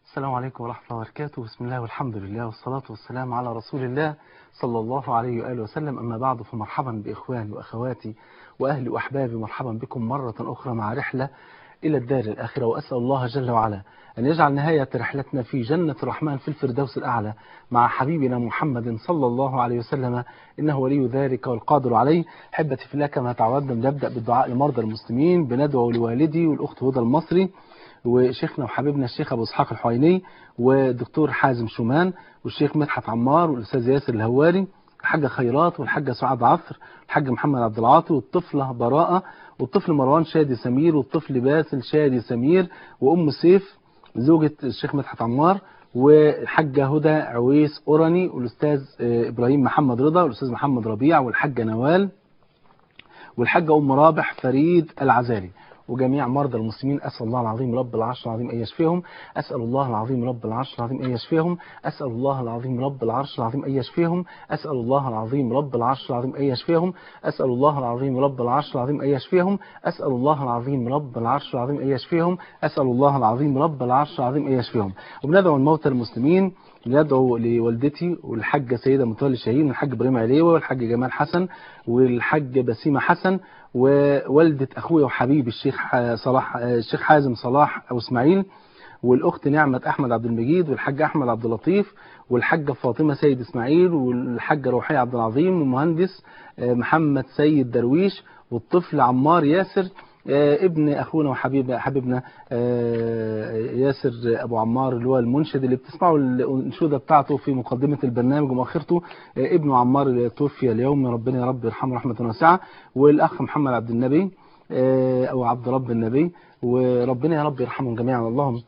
السلام عليكم ورحمة الله وبركاته بسم الله والحمد لله والصلاة والسلام على رسول الله صلى الله عليه وآله وسلم أما بعد فمرحبا بإخواني وأخواتي وأهلي وأحبابي مرحبا بكم مرة أخرى مع رحلة إلى الدار الآخرة وأسأل الله جل وعلا أن يجعل نهاية رحلتنا في جنة الرحمن في الفردوس الأعلى مع حبيبنا محمد صلى الله عليه وسلم إنه ولي ذلك والقادر عليه حبتي في الله كما تعودنا بنبدأ بالدعاء لمرضى المسلمين بندعو لوالدي والأخت هدى المصري وشيخنا وحبيبنا الشيخ أبو إسحاق الحويني والدكتور حازم شومان والشيخ مدحت عمار والأستاذ ياسر الهواري الحاجة خيرات والحاجة سعاد عصر الحاج محمد عبد العاطي والطفلة براءة والطفل مروان شادي سمير والطفل باسل شادي سمير وأم سيف زوجة الشيخ مدحت عمار والحاجة هدى عويس أوراني والأستاذ إبراهيم محمد رضا والأستاذ محمد ربيع والحاجة نوال والحاجة أم رابح فريد العزالي وجميع مرضى المسلمين أسأل الله العظيم رب العرش العظيم أن يشفيهم أسأل الله العظيم رب العرش العظيم أن يشفيهم أسأل الله العظيم رب العرش العظيم أن يشفيهم أسأل الله العظيم رب العرش العظيم أن يشفيهم أسأل الله العظيم رب العرش العظيم أن يشفيهم أسأل الله العظيم رب العرش العظيم أن يشفيهم أسأل الله العظيم رب العرش العظيم أن يشفيهم وبندعو الموتى المسلمين ندعو لوالدتي والحاجة سيدة متولي شاهين والحاج إبراهيم عليوة والحاج جمال حسن والحاج بسيمة حسن ووالدة أخويا وحبيبي الشيخ صلاح الشيخ حازم صلاح أو إسماعيل والأخت نعمة أحمد عبد المجيد والحاج أحمد عبد اللطيف والحاجة فاطمة سيد إسماعيل والحاجة روحية عبد العظيم والمهندس محمد سيد درويش والطفل عمار ياسر ابن اخونا وحبيب حبيبنا ياسر ابو عمار اللي هو المنشد اللي بتسمعوا الانشوده بتاعته في مقدمه البرنامج ومؤخرته ابنه عمار اللي توفي اليوم ربنا يا رب يرحمه رحمه واسعه والاخ محمد عبد النبي او عبد رب النبي وربنا يا رب يرحمهم جميعا اللهم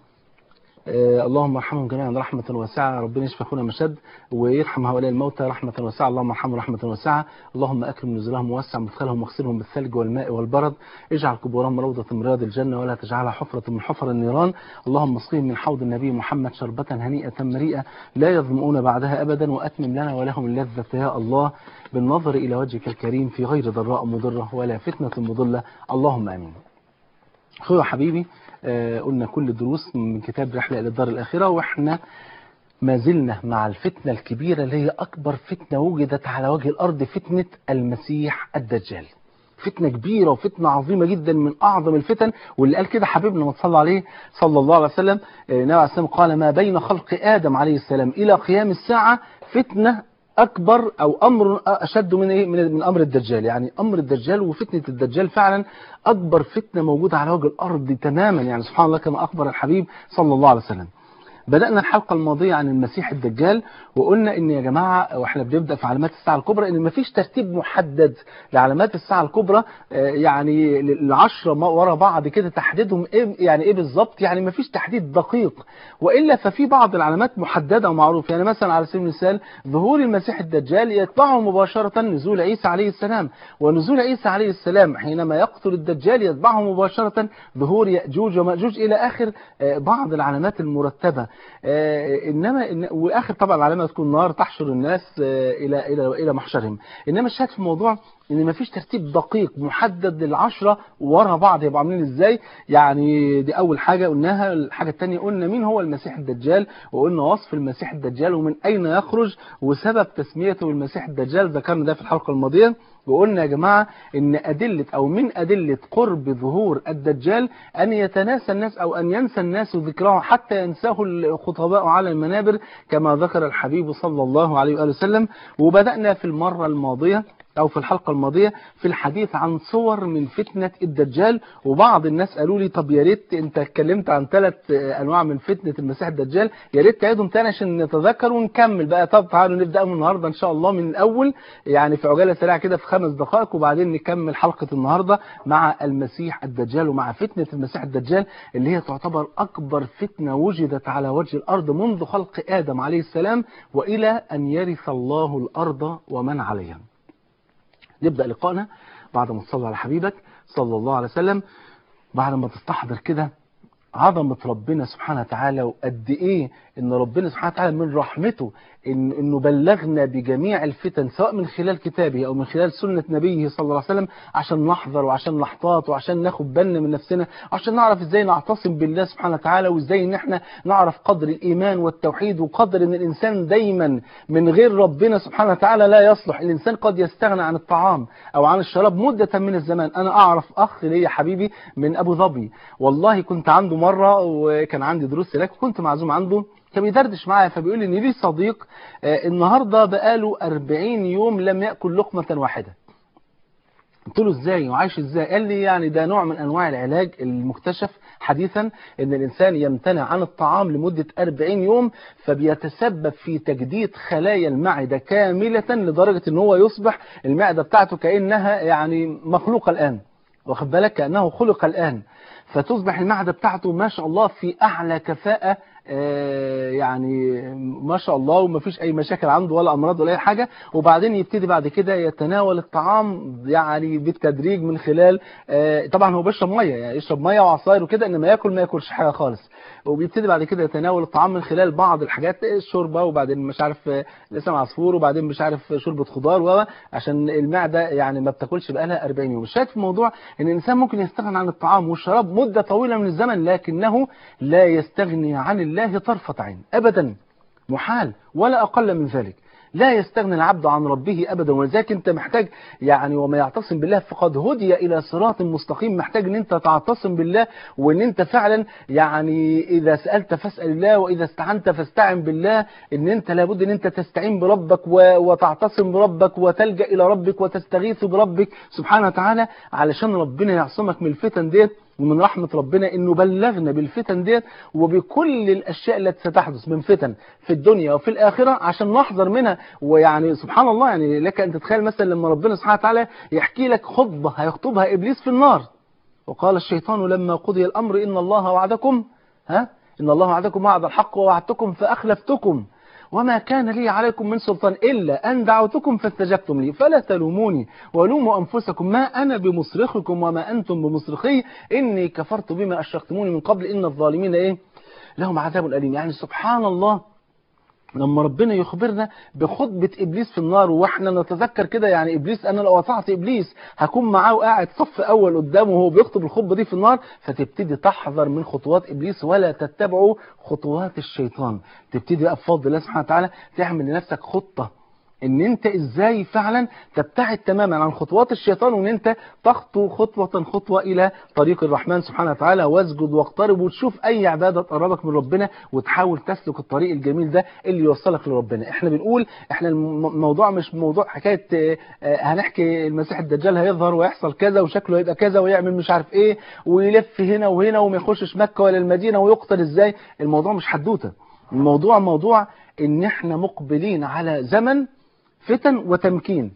اللهم ارحمهم جميعا رحمة واسعة ربنا يشفي اخونا مشد ويرحم هؤلاء الموتى رحمة واسعة اللهم ارحمهم رحمة واسعة اللهم اكرم نزلهم ووسع مدخلهم واغسلهم بالثلج والماء والبرد اجعل قبورهم روضة من رياض الجنة ولا تجعلها حفرة من حفر النيران اللهم اسقهم من حوض النبي محمد شربة هنيئة مريئة لا يظمؤون بعدها ابدا واتمم لنا ولهم اللذة يا الله بالنظر الى وجهك الكريم في غير ضراء مضرة ولا فتنة مضلة اللهم امين اخويا حبيبي آه قلنا كل الدروس من كتاب رحلة إلى الدار الآخرة وإحنا ما زلنا مع الفتنة الكبيرة اللي هي أكبر فتنة وجدت على وجه الأرض فتنة المسيح الدجال فتنة كبيرة وفتنة عظيمة جدا من أعظم الفتن واللي قال كده حبيبنا ما صلى عليه صلى الله عليه وسلم النبي عليه السلام قال ما بين خلق آدم عليه السلام إلى قيام الساعة فتنة أكبر أو أمر أشد من إيه من, من أمر الدجال يعني أمر الدجال وفتنة الدجال فعلا أكبر فتنة موجودة على وجه الأرض تماما يعني سبحان الله كما أخبر الحبيب صلى الله عليه وسلم بدأنا الحلقة الماضية عن المسيح الدجال وقلنا ان يا جماعة واحنا بنبدأ في علامات الساعة الكبرى ان مفيش ترتيب محدد لعلامات الساعة الكبرى يعني العشرة ورا بعض كده تحديدهم ايه يعني ايه بالظبط يعني مفيش تحديد دقيق وإلا ففي بعض العلامات محددة ومعروفة يعني مثلا على سبيل المثال ظهور المسيح الدجال يتبعه مباشرة نزول عيسى عليه السلام ونزول عيسى عليه السلام حينما يقتل الدجال يتبعه مباشرة ظهور يأجوج ومأجوج إلى آخر بعض العلامات المرتبة آه انما إن واخر طبعا العلامه تكون نار تحشر الناس آه الى الى الى محشرهم انما الشاهد في الموضوع ان مفيش ترتيب دقيق محدد للعشرة ورا بعض يبقوا عاملين ازاي يعني دي اول حاجه قلناها الحاجه الثانيه قلنا مين هو المسيح الدجال وقلنا وصف المسيح الدجال ومن اين يخرج وسبب تسميته بالمسيح الدجال ذكرنا ده في الحلقه الماضيه وقلنا يا جماعة ان أدلة أو من أدلة قرب ظهور الدجال أن يتناسى الناس أو أن ينسى الناس ذكره حتى ينساه الخطباء على المنابر كما ذكر الحبيب صلى الله عليه وآله وسلم وبدأنا في المرة الماضية أو في الحلقة الماضية في الحديث عن صور من فتنة الدجال وبعض الناس قالوا لي طب يا ريت أنت اتكلمت عن ثلاث أنواع من فتنة المسيح الدجال يا ريت تعيدهم تاني عشان نتذكر ونكمل بقى طب تعالوا نبدأ من النهاردة إن شاء الله من الأول يعني في عجالة سريعة كده في خمس دقائق وبعدين نكمل حلقة النهاردة مع المسيح الدجال ومع فتنة المسيح الدجال اللي هي تعتبر أكبر فتنة وجدت على وجه الأرض منذ خلق آدم عليه السلام وإلى أن يرث الله الأرض ومن عليها نبدأ لقائنا بعد ما تصلي على حبيبك صلى الله عليه وسلم بعد ما تستحضر كده عظمة ربنا سبحانه وتعالى وقد ايه ان ربنا سبحانه وتعالى من رحمته إن انه بلغنا بجميع الفتن سواء من خلال كتابه او من خلال سنة نبيه صلى الله عليه وسلم عشان نحذر وعشان نحتاط وعشان ناخد بالنا من نفسنا عشان نعرف ازاي نعتصم بالله سبحانه وتعالى وازاي ان احنا نعرف قدر الايمان والتوحيد وقدر ان الانسان دايما من غير ربنا سبحانه وتعالى لا يصلح الانسان قد يستغنى عن الطعام او عن الشراب مدة من الزمان انا اعرف اخ ليا حبيبي من ابو ظبي والله كنت عنده مرة وكان عندي دروس هناك وكنت معزوم عنده كان بيدردش معايا فبيقول لي ان ليه صديق آه النهارده بقاله 40 يوم لم ياكل لقمه واحده قلت له ازاي وعايش ازاي قال لي يعني ده نوع من انواع العلاج المكتشف حديثا ان الانسان يمتنع عن الطعام لمده 40 يوم فبيتسبب في تجديد خلايا المعده كامله لدرجه ان هو يصبح المعده بتاعته كانها يعني مخلوقه الان واخد بالك كانه خلق الان فتصبح المعده بتاعته ما شاء الله في اعلى كفاءه يعني ما شاء الله وما فيش اي مشاكل عنده ولا امراض ولا اي حاجه وبعدين يبتدي بعد كده يتناول الطعام يعني بالتدريج من خلال طبعا هو بيشرب ميه يعني يشرب ميه وعصاير وكده انما ياكل ما ياكلش حاجه خالص وبيبتدي بعد كده يتناول الطعام من خلال بعض الحاجات الشوربه وبعدين مش عارف لسان عصفور وبعدين مش عارف شوربه خضار عشان المعده يعني ما بتاكلش بقالها 40 يوم الشاهد في الموضوع ان الانسان ممكن يستغنى عن الطعام والشراب مده طويله من الزمن لكنه لا يستغني عن الله طرفة عين أبدا محال ولا أقل من ذلك لا يستغني العبد عن ربه أبدا ولذلك أنت محتاج يعني وما يعتصم بالله فقد هدي إلى صراط مستقيم محتاج أن أنت تعتصم بالله وأن أنت فعلا يعني إذا سألت فاسأل الله وإذا استعنت فاستعن بالله أن أنت لابد أن أنت تستعين بربك وتعتصم بربك وتلجأ إلى ربك وتستغيث بربك سبحانه وتعالى علشان ربنا يعصمك من الفتن ديت ومن رحمة ربنا انه بلغنا بالفتن ديت وبكل الاشياء التي ستحدث من فتن في الدنيا وفي الاخرة عشان نحذر منها ويعني سبحان الله يعني لك ان تتخيل مثلا لما ربنا سبحانه وتعالى يحكي لك خطبة هيخطبها ابليس في النار وقال الشيطان لما قضي الامر ان الله وعدكم ها ان الله وعدكم وعد الحق ووعدتكم فاخلفتكم وما كان لي عليكم من سلطان إلا أن دعوتكم فاستجبتم لي فلا تلوموني ولوموا أنفسكم ما أنا بمصرخكم وما أنتم بمصرخي إني كفرت بما أشركتموني من قبل إن الظالمين إيه لهم عذاب أليم يعني سبحان الله لما ربنا يخبرنا بخطبة إبليس في النار وإحنا نتذكر كده يعني إبليس أنا لو أطعت إبليس هكون معاه وقاعد صف أول قدامه وهو بيخطب الخطبة دي في النار فتبتدي تحذر من خطوات إبليس ولا تتبعوا خطوات الشيطان تبتدي بقى بفضل الله سبحانه وتعالى تعمل لنفسك خطة ان انت ازاي فعلا تبتعد تماما عن خطوات الشيطان وان انت تخطو خطوة خطوة الى طريق الرحمن سبحانه وتعالى واسجد واقترب وتشوف اي عبادة تقربك من ربنا وتحاول تسلك الطريق الجميل ده اللي يوصلك لربنا احنا بنقول احنا الموضوع مش موضوع حكاية هنحكي المسيح الدجال هيظهر ويحصل كذا وشكله هيبقى كذا ويعمل مش عارف ايه ويلف هنا وهنا وما يخشش مكة ولا المدينة ويقتل ازاي الموضوع مش حدوتة الموضوع موضوع ان احنا مقبلين على زمن فتن وتمكين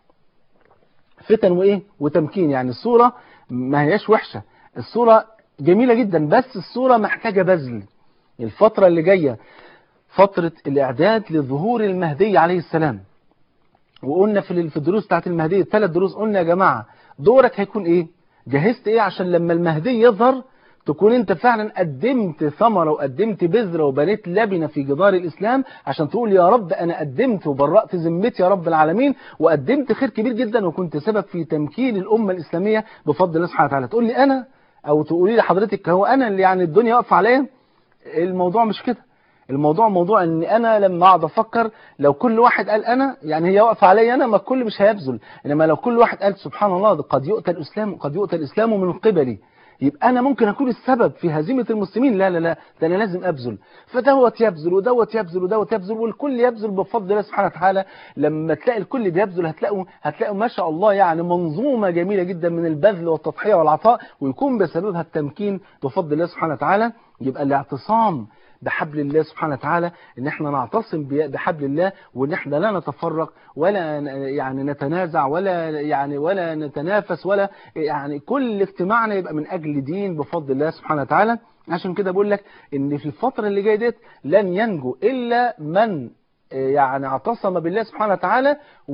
فتن وإيه وتمكين يعني الصورة ما هياش وحشة الصورة جميلة جدا بس الصورة محتاجة بذل الفترة اللي جاية فترة الإعداد لظهور المهدي عليه السلام وقلنا في الدروس بتاعت المهدي الثلاث دروس قلنا يا جماعة دورك هيكون إيه جهزت إيه عشان لما المهدي يظهر تكون انت فعلا قدمت ثمرة وقدمت بذرة وبنيت لبنة في جدار الإسلام عشان تقول يا رب أنا قدمت وبرأت ذمتي يا رب العالمين وقدمت خير كبير جدا وكنت سبب في تمكين الأمة الإسلامية بفضل الله سبحانه وتعالى تقول لي أنا أو تقولي لحضرتك هو أنا اللي يعني الدنيا واقفة عليا الموضوع مش كده الموضوع موضوع ان انا لما اقعد افكر لو كل واحد قال انا يعني هي واقفه عليا انا ما الكل مش هيبذل انما لو كل واحد قال سبحان الله قد يؤتى الاسلام قد يؤتى الاسلام من قبلي يبقى أنا ممكن أكون السبب في هزيمة المسلمين لا لا لا ده أنا لازم أبذل فدوت يبذل ودوت يبذل ودوت يبذل والكل يبذل بفضل الله سبحانه وتعالى لما تلاقي الكل بيبذل هتلاقوا هتلاقوا ما شاء الله يعني منظومة جميلة جدا من البذل والتضحية والعطاء ويكون بسببها التمكين بفضل الله سبحانه وتعالى يبقى الاعتصام بحبل الله سبحانه وتعالى ان احنا نعتصم بحبل الله وان احنا لا نتفرق ولا يعني نتنازع ولا يعني ولا نتنافس ولا يعني كل اجتماعنا يبقى من اجل دين بفضل الله سبحانه وتعالى عشان كده بقول لك ان في الفترة اللي جايه ديت لن ينجو الا من يعني اعتصم بالله سبحانه وتعالى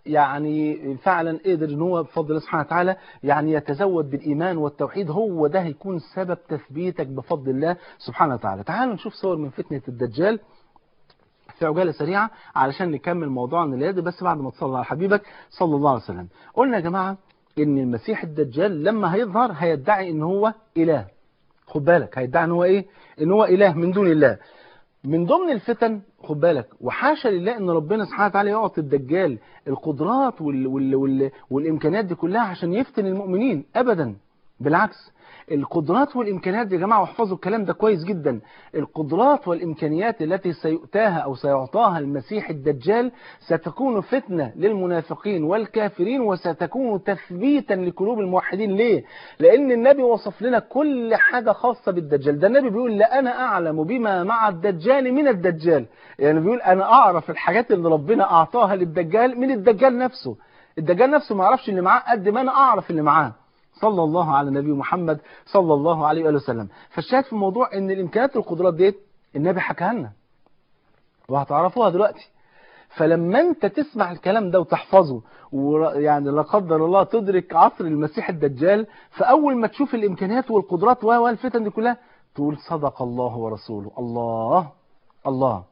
يعني فعلا قدر ان هو بفضل الله سبحانه وتعالى يعني يتزود بالايمان والتوحيد هو ده هيكون سبب تثبيتك بفضل الله سبحانه وتعالى تعالوا نشوف صور من فتنه الدجال في عجاله سريعه علشان نكمل موضوعنا الليله بس بعد ما تصلي على حبيبك صلى الله عليه وسلم قلنا يا جماعه ان المسيح الدجال لما هيظهر هيدعي ان هو اله خد بالك هيدعي ان هو ايه ان هو اله من دون الله من ضمن الفتن خد بالك وحاشا لله ان ربنا سبحانه وتعالى يعطي الدجال القدرات وال وال وال والامكانيات دي كلها عشان يفتن المؤمنين ابدا بالعكس القدرات والامكانيات يا جماعه واحفظوا الكلام ده كويس جدا القدرات والامكانيات التي سيؤتاها او سيعطاها المسيح الدجال ستكون فتنه للمنافقين والكافرين وستكون تثبيتا لقلوب الموحدين ليه لان النبي وصف لنا كل حاجه خاصه بالدجال ده النبي بيقول لا انا اعلم بما مع الدجال من الدجال يعني بيقول انا اعرف الحاجات اللي ربنا اعطاها للدجال من الدجال نفسه الدجال نفسه ما يعرفش اللي معاه قد ما انا اعرف اللي معاه صلى الله على النبي محمد صلى الله عليه وآله وسلم فالشاهد في الموضوع ان الامكانيات والقدرات ديت النبي حكاها لنا وهتعرفوها دلوقتي فلما انت تسمع الكلام ده وتحفظه ويعني لا قدر الله تدرك عصر المسيح الدجال فاول ما تشوف الامكانيات والقدرات والفتن دي كلها تقول صدق الله ورسوله الله الله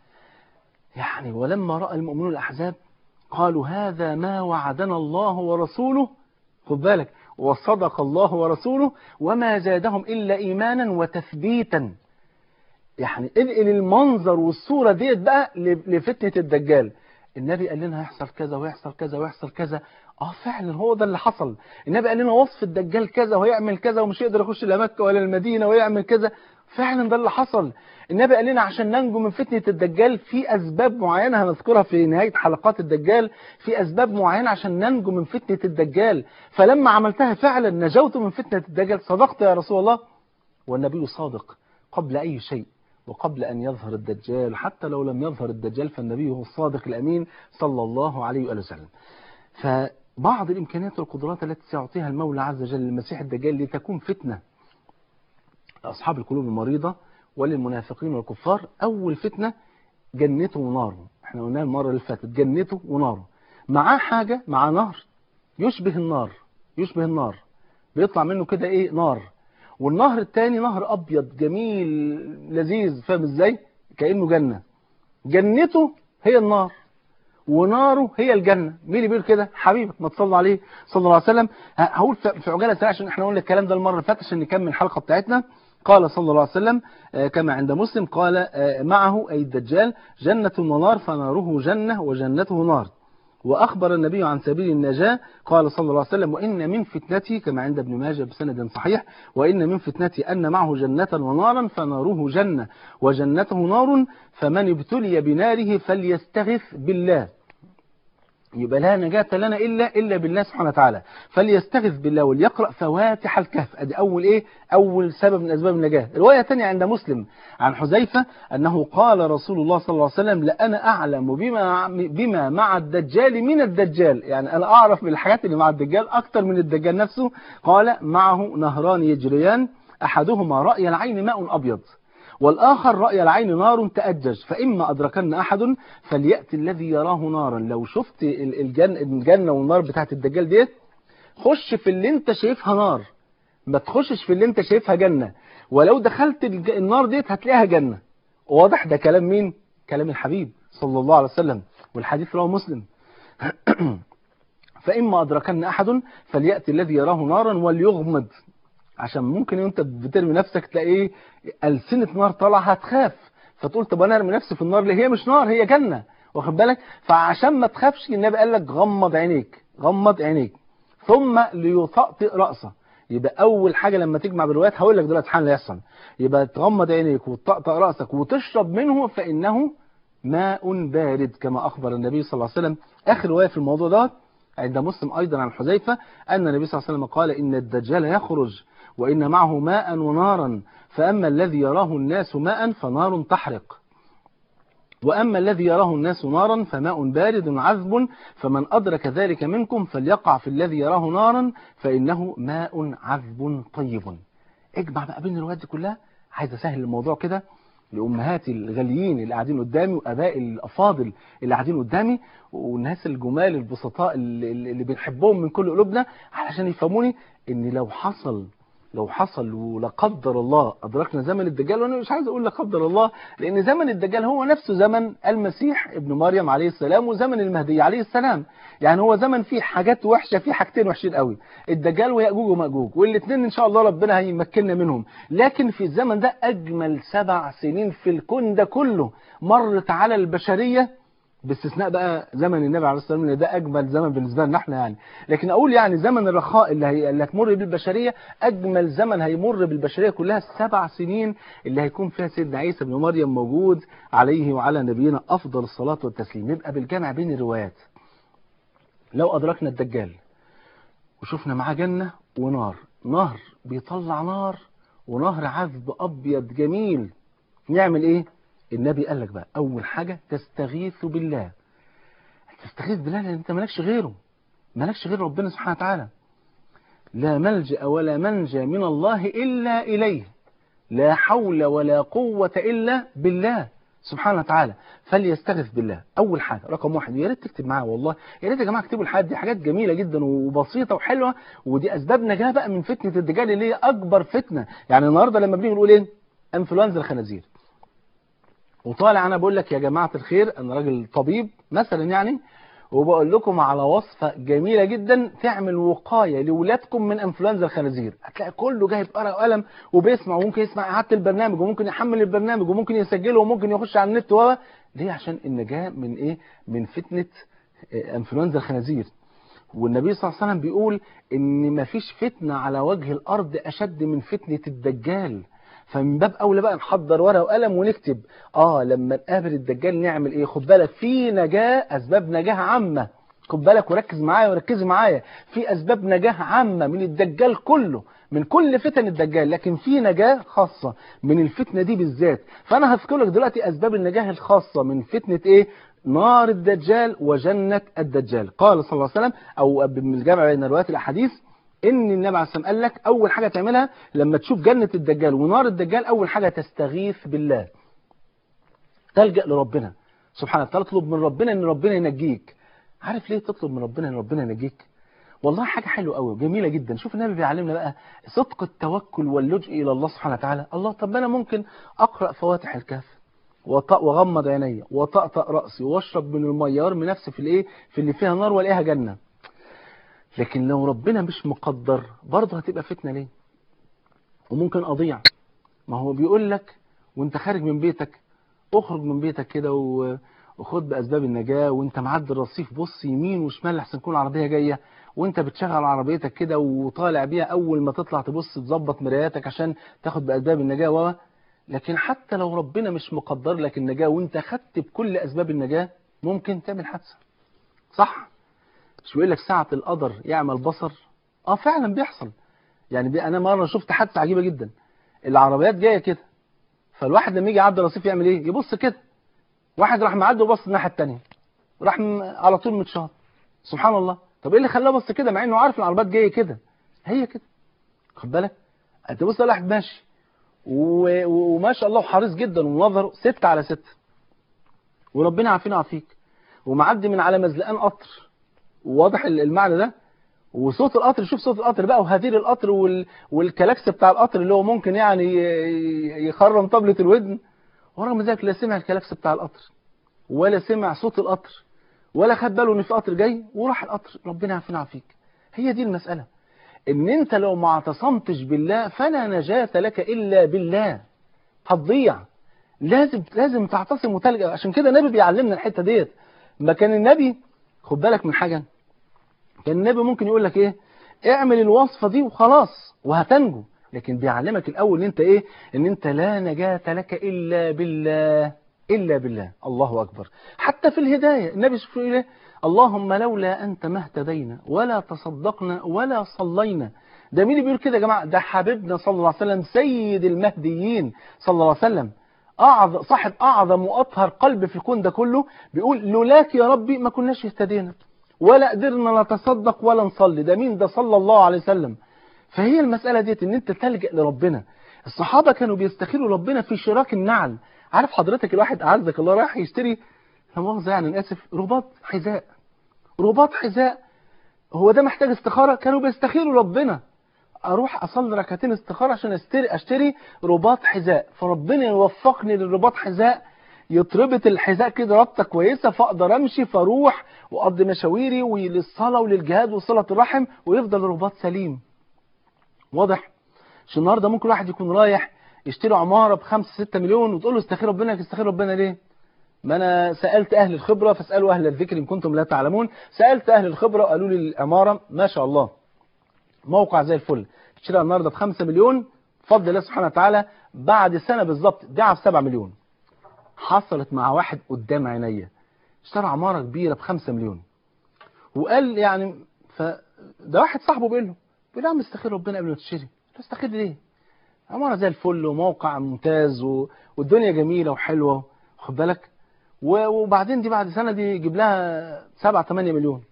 يعني ولما راى المؤمنون الاحزاب قالوا هذا ما وعدنا الله ورسوله خد بالك وصدق الله ورسوله وما زادهم إلا إيمانا وتثبيتا يعني انقل المنظر والصورة ديت بقى لفتنة الدجال النبي قال لنا هيحصل كذا ويحصل كذا ويحصل كذا اه فعلا هو ده اللي حصل النبي قال لنا وصف الدجال كذا وهيعمل كذا ومش يقدر يخش لا مكة ولا المدينة ويعمل كذا فعلا ده اللي حصل النبي قال لنا عشان ننجو من فتنة الدجال في أسباب معينة هنذكرها في نهاية حلقات الدجال في أسباب معينة عشان ننجو من فتنة الدجال فلما عملتها فعلا نجوت من فتنة الدجال صدقت يا رسول الله والنبي صادق قبل أي شيء وقبل أن يظهر الدجال حتى لو لم يظهر الدجال فالنبي هو الصادق الأمين صلى الله عليه وآله وسلم فبعض الإمكانيات والقدرات التي سيعطيها المولى عز وجل للمسيح الدجال لتكون فتنة لأصحاب القلوب المريضة وللمنافقين والكفار أول فتنة جنته وناره احنا قلناها المرة اللي فاتت جنته وناره معاه حاجة مع نهر يشبه النار يشبه النار بيطلع منه كده ايه نار والنهر التاني نهر أبيض جميل لذيذ فاهم ازاي كأنه جنة جنته هي النار وناره هي الجنة مين اللي بيقول كده حبيبك ما تصلى عليه صلى الله عليه وسلم هقول في عجالة سريعة عشان احنا قلنا الكلام ده المرة اللي فاتت عشان نكمل الحلقة بتاعتنا قال صلى الله عليه وسلم كما عند مسلم قال معه أي الدجال جنة ونار فناره جنة وجنته نار وأخبر النبي عن سبيل النجاة قال صلى الله عليه وسلم وإن من فتنتي كما عند ابن ماجه بسند صحيح وإن من فتنتي أن معه جنة ونارا فناره جنة وجنته نار فمن ابتلي بناره فليستغث بالله يبقى لا نجاة لنا إلا إلا بالله سبحانه وتعالى فليستغث بالله وليقرأ فواتح الكهف أدي أول إيه أول سبب من أسباب النجاة الرواية الثانية عند مسلم عن حذيفة أنه قال رسول الله صلى الله عليه وسلم لأنا أعلم بما بما مع الدجال من الدجال يعني أنا أعرف بالحاجات اللي مع الدجال أكثر من الدجال نفسه قال معه نهران يجريان أحدهما رأي العين ماء أبيض والآخر رأي العين نار تأجج فإما أدركن أحد فليأتي الذي يراه نارا لو شفت الجنة, الجنة والنار بتاعت الدجال ديت خش في اللي انت شايفها نار ما تخشش في اللي انت شايفها جنة ولو دخلت النار ديت هتلاقيها جنة واضح ده كلام مين كلام الحبيب صلى الله عليه وسلم والحديث رواه مسلم فإما أدركن أحد فليأتي الذي يراه نارا وليغمض عشان ممكن انت بترمي نفسك تلاقي ايه ألسنة نار طالعه هتخاف فتقول طب انا ارمي نفسي في النار ليه هي مش نار هي جنة واخد بالك فعشان ما تخافش النبي قال لك غمض عينيك غمض عينيك ثم ليطأطئ رأسه يبقى اول حاجة لما تجمع بالروايات هقول لك دلوقتي حال يحصل يبقى تغمض عينيك وتطأطئ رأسك وتشرب منه فإنه ماء بارد كما أخبر النبي صلى الله عليه وسلم آخر رواية في الموضوع ده عند مسلم أيضا عن حذيفة أن النبي صلى الله عليه وسلم قال إن الدجال يخرج وإن معه ماء ونارا فأما الذي يراه الناس ماء فنار تحرق وأما الذي يراه الناس نارا فماء بارد عذب فمن أدرك ذلك منكم فليقع في الذي يراه نارا فإنه ماء عذب طيب اجمع بقى بين الروايات دي كلها عايز أسهل الموضوع كده لأمهاتي الغاليين اللي قاعدين قدامي وأبائي الأفاضل اللي قاعدين قدامي والناس الجمال البسطاء اللي, اللي بنحبهم من كل قلوبنا علشان يفهموني إن لو حصل لو حصل ولا قدر الله أدركنا زمن الدجال وأنا مش عايز أقول لا قدر الله لأن زمن الدجال هو نفسه زمن المسيح ابن مريم عليه السلام وزمن المهدي عليه السلام يعني هو زمن فيه حاجات وحشة فيه حاجتين وحشين قوي الدجال ويأجوج ومأجوج والاثنين إن شاء الله ربنا هيمكننا منهم لكن في الزمن ده أجمل سبع سنين في الكون ده كله مرت على البشرية باستثناء بقى زمن النبي عليه الصلاه والسلام ده اجمل زمن بالنسبه لنا احنا يعني لكن اقول يعني زمن الرخاء اللي هي اللي هتمر بالبشريه اجمل زمن هيمر بالبشريه كلها السبع سنين اللي هيكون فيها سيدنا عيسى بن مريم موجود عليه وعلى نبينا افضل الصلاه والتسليم يبقى بالجمع بين الروايات لو ادركنا الدجال وشفنا معاه جنه ونار نهر بيطلع نار ونهر عذب ابيض جميل نعمل ايه النبي قال لك بقى أول حاجة تستغيث بالله تستغيث بالله لأن أنت مالكش غيره مالكش غير ربنا سبحانه وتعالى لا ملجأ ولا منجى من الله إلا إليه لا حول ولا قوة إلا بالله سبحانه وتعالى فليستغث بالله أول حاجة رقم واحد يا ريت تكتب معايا والله يا ريت يا جماعة اكتبوا الحاجات دي حاجات جميلة جدا وبسيطة وحلوة ودي أسباب نجاة بقى من فتنة الدجال اللي هي أكبر فتنة يعني النهاردة لما بنيجي نقول إيه انفلونزا الخنازير وطالع انا بقول لك يا جماعه الخير انا راجل طبيب مثلا يعني وبقول لكم على وصفه جميله جدا تعمل وقايه لاولادكم من انفلونزا الخنازير هتلاقي كله جايب ورقه وقلم وبيسمع وممكن يسمع اعاده البرنامج وممكن يحمل البرنامج وممكن يسجله وممكن يخش على النت و ليه عشان النجاه من ايه من فتنه انفلونزا الخنازير والنبي صلى الله عليه وسلم بيقول ان مفيش فتنه على وجه الارض اشد من فتنه الدجال فمن باب اولى بقى نحضر ورقه وقلم ونكتب اه لما نقابل الدجال نعمل ايه خد بالك في نجاه اسباب نجاه عامه خد بالك وركز معايا وركزي معايا في اسباب نجاه عامه من الدجال كله من كل فتن الدجال لكن في نجاه خاصه من الفتنه دي بالذات فانا هذكر لك دلوقتي اسباب النجاه الخاصه من فتنه ايه نار الدجال وجنه الدجال قال صلى الله عليه وسلم او من الجمع بين روايات الاحاديث ان النبي عليه الصلاه قال لك اول حاجه تعملها لما تشوف جنه الدجال ونار الدجال اول حاجه تستغيث بالله تلجا لربنا سبحانه وتعالى تطلب من ربنا ان ربنا ينجيك عارف ليه تطلب من ربنا ان ربنا ينجيك والله حاجه حلوه قوي وجميله جدا شوف النبي بيعلمنا بقى صدق التوكل واللجوء الى الله سبحانه وتعالى الله طب انا ممكن اقرا فواتح الكهف واغمض عيني وطأطأ راسي واشرب من الميه وارمي نفسي في الايه في اللي فيها نار والاقيها جنه لكن لو ربنا مش مقدر برضه هتبقى فتنة ليه وممكن أضيع ما هو بيقول لك وانت خارج من بيتك اخرج من بيتك كده وخد بأسباب النجاة وانت معدي الرصيف بص يمين وشمال لحسن تكون العربية جاية وانت بتشغل عربيتك كده وطالع بيها اول ما تطلع تبص تظبط مراياتك عشان تاخد بأسباب النجاة و لكن حتى لو ربنا مش مقدر لك النجاة وانت خدت بكل أسباب النجاة ممكن تعمل حادثة صح مش بيقول لك ساعة القدر يعمل بصر اه فعلا بيحصل يعني بي انا مرة شفت حادثة عجيبة جدا العربيات جاية كده فالواحد لما يجي يعدي الرصيف يعمل ايه يبص كده واحد راح معدي وبص الناحية التانية راح على طول متشاط سبحان الله طب ايه اللي خلاه بص كده مع انه عارف العربيات جاية كده هي كده خد بالك انت بص واحد ماشي و... وما شاء الله حريص جدا ونظره ستة على ستة وربنا عافينا وعافيك ومعدي من على مزلقان قطر واضح المعنى ده وصوت القطر شوف صوت القطر بقى وهدير القطر وال... والكلاكس بتاع القطر اللي هو ممكن يعني يخرم طبلة الودن ورغم ذلك لا سمع الكلاكس بتاع القطر ولا سمع صوت القطر ولا خد باله ان في قطر جاي وراح القطر ربنا يعافينا ويعافيك هي دي المسألة ان انت لو ما اعتصمتش بالله فلا نجاة لك الا بالله هتضيع لازم لازم تعتصم وتلجأ عشان كده النبي بيعلمنا الحتة ديت ما كان النبي خد بالك من حاجة كان النبي ممكن يقول لك ايه اعمل الوصفة دي وخلاص وهتنجو لكن بيعلمك الاول ان انت ايه ان انت لا نجاة لك الا بالله الا بالله الله اكبر حتى في الهداية النبي شوف ايه اللهم لولا انت ما اهتدينا ولا تصدقنا ولا صلينا ده مين اللي بيقول كده يا جماعة ده حبيبنا صلى الله عليه وسلم سيد المهديين صلى الله عليه وسلم أعظم صاحب أعظم وأطهر قلب في الكون ده كله بيقول لولاك يا ربي ما كناش اهتدينا ولا قدرنا نتصدق ولا نصلي ده مين ده صلى الله عليه وسلم فهي المسألة ديت ان انت تلجأ لربنا الصحابة كانوا بيستخيروا ربنا في شراك النعل عارف حضرتك الواحد اعزك الله رايح يشتري لا مؤاخذه يعني انا اسف رباط حذاء رباط حذاء هو ده محتاج استخاره كانوا بيستخيروا ربنا اروح اصلي ركعتين استخاره عشان اشتري اشتري رباط حذاء فربنا يوفقني للرباط حذاء يتربط الحذاء كده ربطه كويسه فاقدر امشي فاروح واقضي مشاويري وللصلاه وللجهاد وصله الرحم ويفضل الرباط سليم واضح مش النهارده ممكن واحد يكون رايح يشتري عماره ب 5 6 مليون وتقول له استخير ربنا استخير ربنا ليه ما انا سالت اهل الخبره فاسالوا اهل الذكر ان كنتم لا تعلمون سالت اهل الخبره قالوا لي العماره ما شاء الله موقع زي الفل اشتريها النهارده ب 5 مليون بفضل الله سبحانه وتعالى بعد سنه بالظبط بيعها ب 7 مليون حصلت مع واحد قدام عينيا اشترى عماره كبيره ب 5 مليون وقال يعني ف ده واحد صاحبه بيقول له بيقول له يا عم استخير ربنا قبل ما تشتري تستخير ليه؟ عماره زي الفل وموقع ممتاز و... والدنيا جميله وحلوه واخد بالك و... وبعدين دي بعد سنه دي يجيب لها 7 8 مليون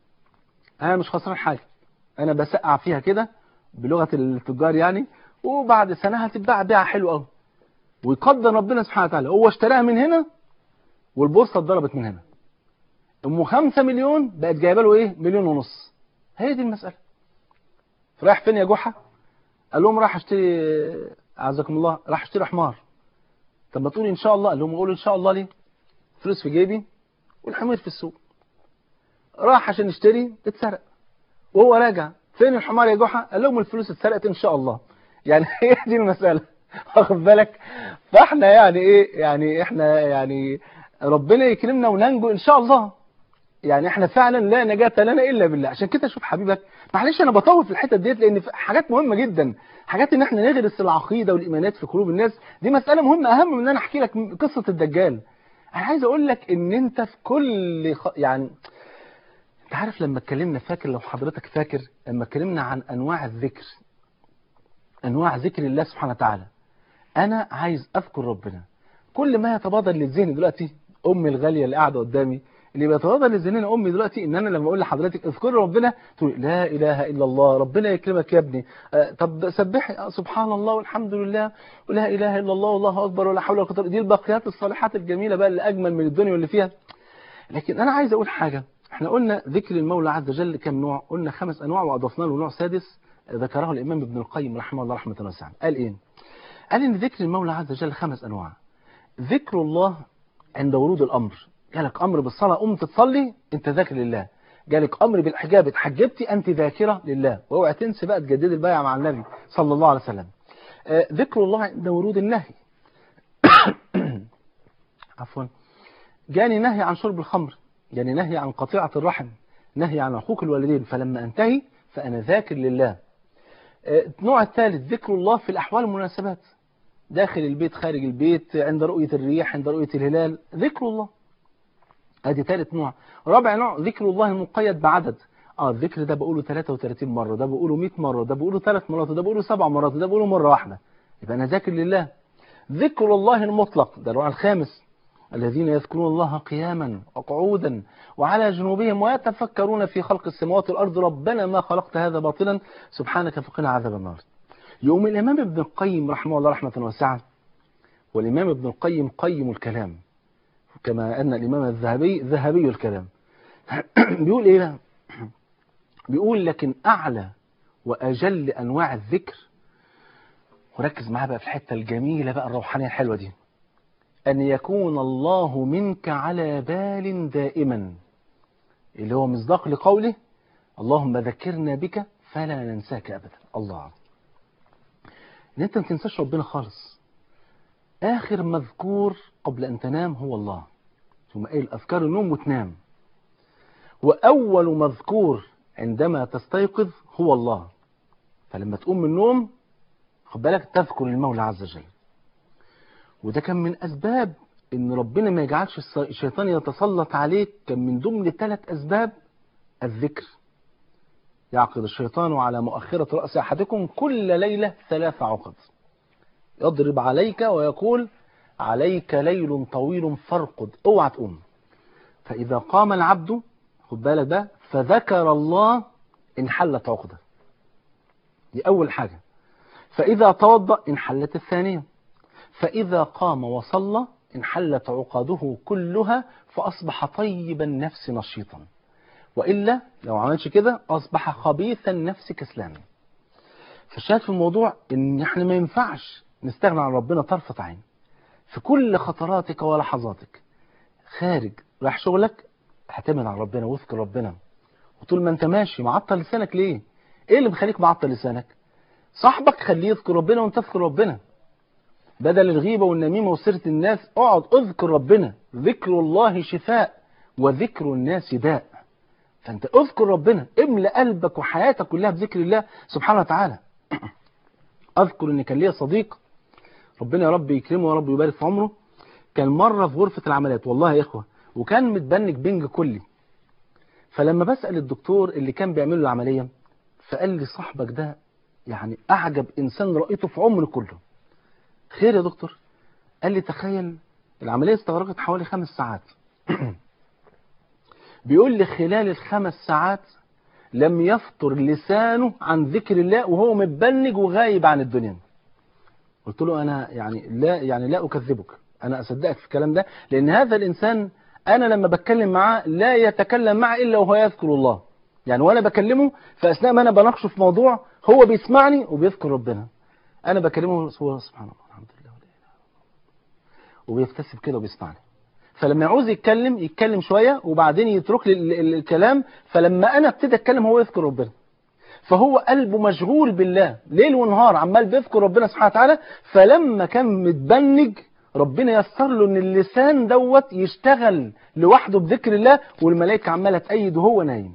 انا مش خسران حاجه انا بسقع فيها كده بلغه التجار يعني وبعد سنه هتتباع بيعه حلوه قوي ويقدر ربنا سبحانه وتعالى هو اشتراها من هنا والبورصه اتضربت من هنا ام 5 مليون بقت جايبه له ايه مليون ونص هي دي المساله رايح فين يا جحا قال لهم راح اشتري اعزكم الله راح اشتري حمار طب ما تقولي ان شاء الله قال لهم قولوا ان شاء الله ليه فلوس في جيبي والحمير في السوق راح عشان يشتري اتسرق وهو راجع فين الحمار يا جحا قال لهم الفلوس اتسرقت ان شاء الله يعني هي دي المساله واخد بالك فاحنا يعني ايه يعني احنا يعني ربنا يكرمنا وننجو ان شاء الله يعني احنا فعلا لا نجاة لنا الا بالله عشان كده شوف حبيبك معلش انا بطول في الحته ديت لان حاجات مهمه جدا حاجات ان احنا نغرس العقيده والايمانات في قلوب الناس دي مساله مهمه اهم من ان انا احكي لك قصه الدجال انا عايز اقول لك ان انت في كل خ... يعني انت عارف لما اتكلمنا فاكر لو حضرتك فاكر لما اتكلمنا عن انواع الذكر انواع ذكر الله سبحانه وتعالى انا عايز اذكر ربنا كل ما يتبادر للذهن دلوقتي امي الغاليه اللي قاعده قدامي اللي بيتبادر للذهن امي دلوقتي ان انا لما اقول لحضرتك اذكر ربنا تقول لا اله الا الله ربنا يكرمك يا ابني آه طب سبحي آه سبحان الله والحمد لله ولا اله الا الله والله اكبر ولا حول ولا قوه دي الباقيات الصالحات الجميله بقى اللي اجمل من الدنيا واللي فيها لكن انا عايز اقول حاجه احنا قلنا ذكر المولى عز وجل كم نوع قلنا خمس انواع واضفنا له نوع سادس ذكره الامام ابن القيم رحمه الله رحمه واسعه قال ايه قال ان ذكر المولى عز وجل خمس انواع ذكر الله عند ورود الامر جالك امر بالصلاه قمت تصلي انت ذاكر لله جالك امر بالحجاب اتحجبتي انت ذاكره لله واوعى تنسي بقى تجددي البيعه مع النبي صلى الله عليه وسلم آه ذكر الله عند ورود النهي عفوا جاني نهي عن شرب الخمر جاني نهي عن قطيعه الرحم نهي عن حقوق الوالدين فلما انتهي فانا ذاكر لله النوع الثالث ذكر الله في الأحوال والمناسبات داخل البيت خارج البيت عند رؤية الرياح عند رؤية الهلال ذكر الله ادي ثالث نوع رابع نوع ذكر الله المقيد بعدد اه الذكر ده بقوله 33 مرة ده بقوله 100 مرة ده بقوله 3 مرات ده بقوله 7 مرات ده بقوله مرة واحدة يبقى انا ذاكر لله ذكر الله المطلق ده النوع الخامس الذين يذكرون الله قياما وقعودا وعلى جنوبهم ويتفكرون في خلق السماوات والأرض ربنا ما خلقت هذا باطلا سبحانك فقنا عذاب النار يوم الإمام ابن القيم رحمه الله رحمة واسعة والإمام ابن القيم قيم الكلام كما أن الإمام الذهبي ذهبي الكلام بيقول إيه بقى؟ بيقول لكن أعلى وأجل أنواع الذكر وركز معاه بقى في الحتة الجميلة بقى الروحانية الحلوة دي أن يكون الله منك على بال دائما اللي هو مصداق لقوله اللهم ذكرنا بك فلا ننساك أبدا الله ان انت ما تنساش ربنا خالص آخر مذكور قبل أن تنام هو الله ثم قال أذكار النوم وتنام وأول مذكور عندما تستيقظ هو الله فلما تقوم من النوم خد بالك تذكر المولى عز وجل وده كان من أسباب إن ربنا ما يجعلش الشيطان يتسلط عليك كان من ضمن ثلاث أسباب الذكر يعقد الشيطان على مؤخرة رأس أحدكم كل ليلة ثلاث عقد يضرب عليك ويقول عليك ليل طويل فارقد اوعى تقوم فإذا قام العبد خد بالك ده فذكر الله انحلت عقده دي أول حاجة فإذا توضأ انحلت الثانية فإذا قام وصلى انحلت عقده كلها فأصبح طيب النفس نشيطا وإلا لو عملش كده أصبح خبيث النفس كسلانا فالشاهد في الموضوع إن احنا ما ينفعش نستغنى عن ربنا طرفة عين في كل خطراتك ولحظاتك خارج رايح شغلك اعتمد على ربنا واذكر ربنا وطول ما انت ماشي معطل لسانك ليه ايه اللي مخليك معطل لسانك صاحبك خليه يذكر ربنا وانت تذكر ربنا بدل الغيبة والنميمة وسيرة الناس اقعد اذكر ربنا ذكر الله شفاء وذكر الناس داء فانت اذكر ربنا املأ قلبك وحياتك كلها بذكر الله سبحانه وتعالى اذكر ان كان ليا صديق ربنا يا رب يكرمه ويا رب يبارك في عمره كان مرة في غرفة العمليات والله يا إخوة وكان متبنج بنج كلي فلما بسأل الدكتور اللي كان بيعمل له العملية فقال لي صاحبك ده يعني أعجب إنسان رأيته في عمري كله خير يا دكتور قال لي تخيل العملية استغرقت حوالي خمس ساعات بيقول لي خلال الخمس ساعات لم يفطر لسانه عن ذكر الله وهو متبنج وغايب عن الدنيا قلت له أنا يعني لا يعني لا أكذبك أنا أصدقك في الكلام ده لأن هذا الإنسان أنا لما بتكلم معاه لا يتكلم معه إلا وهو يذكر الله يعني وأنا بكلمه فأثناء ما أنا بناقشه في موضوع هو بيسمعني وبيذكر ربنا أنا بكلمه هو سبحان الله الحمد لله ولا إله وبيبتسم كده وبيسمعني فلما يعوز يتكلم يتكلم شوية وبعدين يترك لي الكلام فلما أنا ابتدي أتكلم هو يذكر ربنا فهو قلبه مشغول بالله ليل ونهار عمال بيذكر ربنا سبحانه وتعالى فلما كان متبنج ربنا يسر له ان اللسان دوت يشتغل لوحده بذكر الله والملائكه عماله تأيد وهو نايم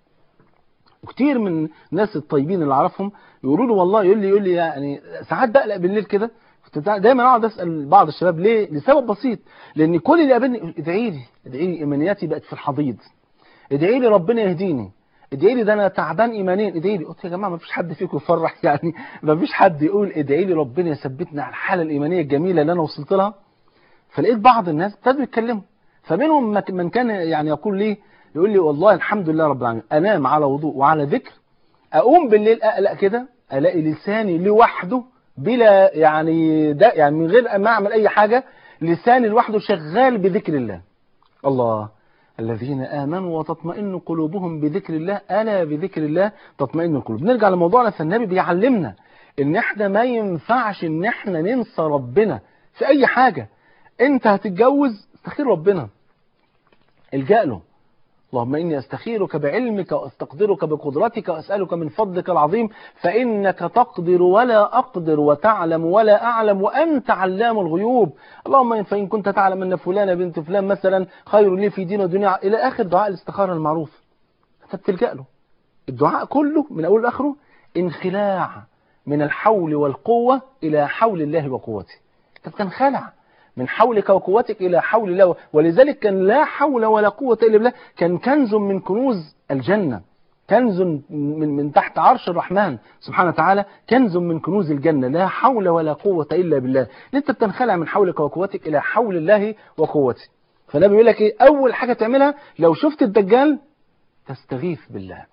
وكتير من الناس الطيبين اللي اعرفهم يقولوا له والله يقول لي يقول لي يعني ساعات بقلق بالليل كده كنت دايما اقعد اسال بعض الشباب ليه لسبب بسيط لان كل اللي قابلني ادعي لي ادعي لي ايمانياتي بقت في الحضيض ادعي لي ربنا يهديني ادعي لي ده انا تعبان ايمانيا ادعي لي قلت يا جماعه ما فيش حد فيكم يفرح يعني ما فيش حد يقول ادعي لي ربنا يثبتني على الحاله الايمانيه الجميله اللي انا وصلت لها فلقيت بعض الناس ابتدوا يتكلموا فمنهم من كان يعني يقول لي يقول لي والله الحمد لله رب العالمين انام على وضوء وعلى ذكر اقوم بالليل اقلق كده الاقي لساني لوحده بلا يعني ده يعني من غير ما اعمل اي حاجه لساني لوحده شغال بذكر الله الله الذين آمنوا وتطمئن قلوبهم بذكر الله ألا بذكر الله تطمئن القلوب نرجع لموضوعنا فالنبي بيعلمنا ان احنا ما ينفعش ان احنا ننسى ربنا في اي حاجة انت هتتجوز استخير ربنا الجأ له اللهم إني أستخيرك بعلمك وأستقدرك بقدرتك وأسألك من فضلك العظيم فإنك تقدر ولا أقدر وتعلم ولا أعلم وأنت علام الغيوب اللهم فإن كنت تعلم أن فلانة بنت فلان مثلا خير لي في دين ودنيا إلى آخر دعاء الاستخارة المعروف أنت بتلجأ له الدعاء كله من أول لآخره انخلاع من الحول والقوة إلى حول الله وقوته أنت بتنخلع من حولك وقوتك إلى حول الله ولذلك كان لا حول ولا قوة إلا بالله كان كنز من كنوز الجنة كنز من, من تحت عرش الرحمن سبحانه وتعالى كنز من كنوز الجنة لا حول ولا قوة إلا بالله أنت بتنخلع من حولك وقوتك إلى حول الله وقوته فالنبي بيقول لك إيه أول حاجة تعملها لو شفت الدجال تستغيث بالله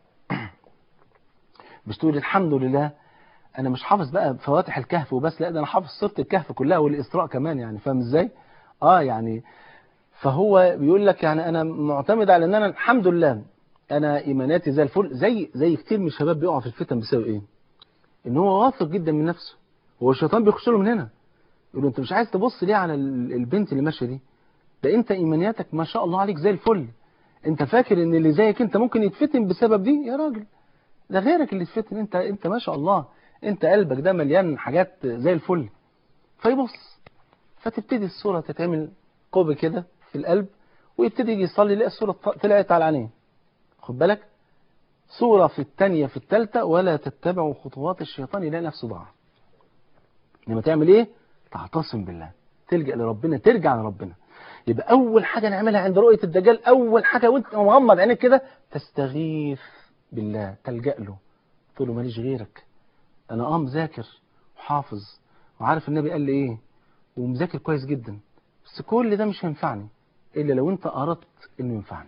مش تقول الحمد لله انا مش حافظ بقى فواتح الكهف وبس لا ده انا حافظ سوره الكهف كلها والاسراء كمان يعني فاهم ازاي اه يعني فهو بيقول لك يعني انا معتمد على ان انا الحمد لله انا ايماناتي زي الفل زي زي كتير من الشباب بيقعوا في الفتن بسبب ايه ان هو واثق جدا من نفسه هو الشيطان بيخش له من هنا يقول له انت مش عايز تبص ليه على البنت اللي ماشيه دي ده انت ايمانياتك ما شاء الله عليك زي الفل انت فاكر ان اللي زيك انت ممكن يتفتن بسبب دي يا راجل ده غيرك اللي يتفتن انت انت ما شاء الله انت قلبك ده مليان حاجات زي الفل فيبص فتبتدي الصورة تتعمل قوب كده في القلب ويبتدي يجي يصلي يلاقي الصورة طلعت على عينيه خد بالك صورة في الثانية في الثالثة ولا تتبعوا خطوات الشيطان يلاقي نفسه ضاع لما تعمل ايه تعتصم بالله تلجأ لربنا ترجع لربنا يبقى أول حاجة نعملها عند رؤية الدجال أول حاجة وانت مغمض عينيك كده تستغيث بالله تلجأ له تقول له ماليش غيرك انا اه مذاكر وحافظ وعارف النبي قال لي ايه ومذاكر كويس جدا بس كل ده مش هينفعني الا لو انت اردت انه ينفعني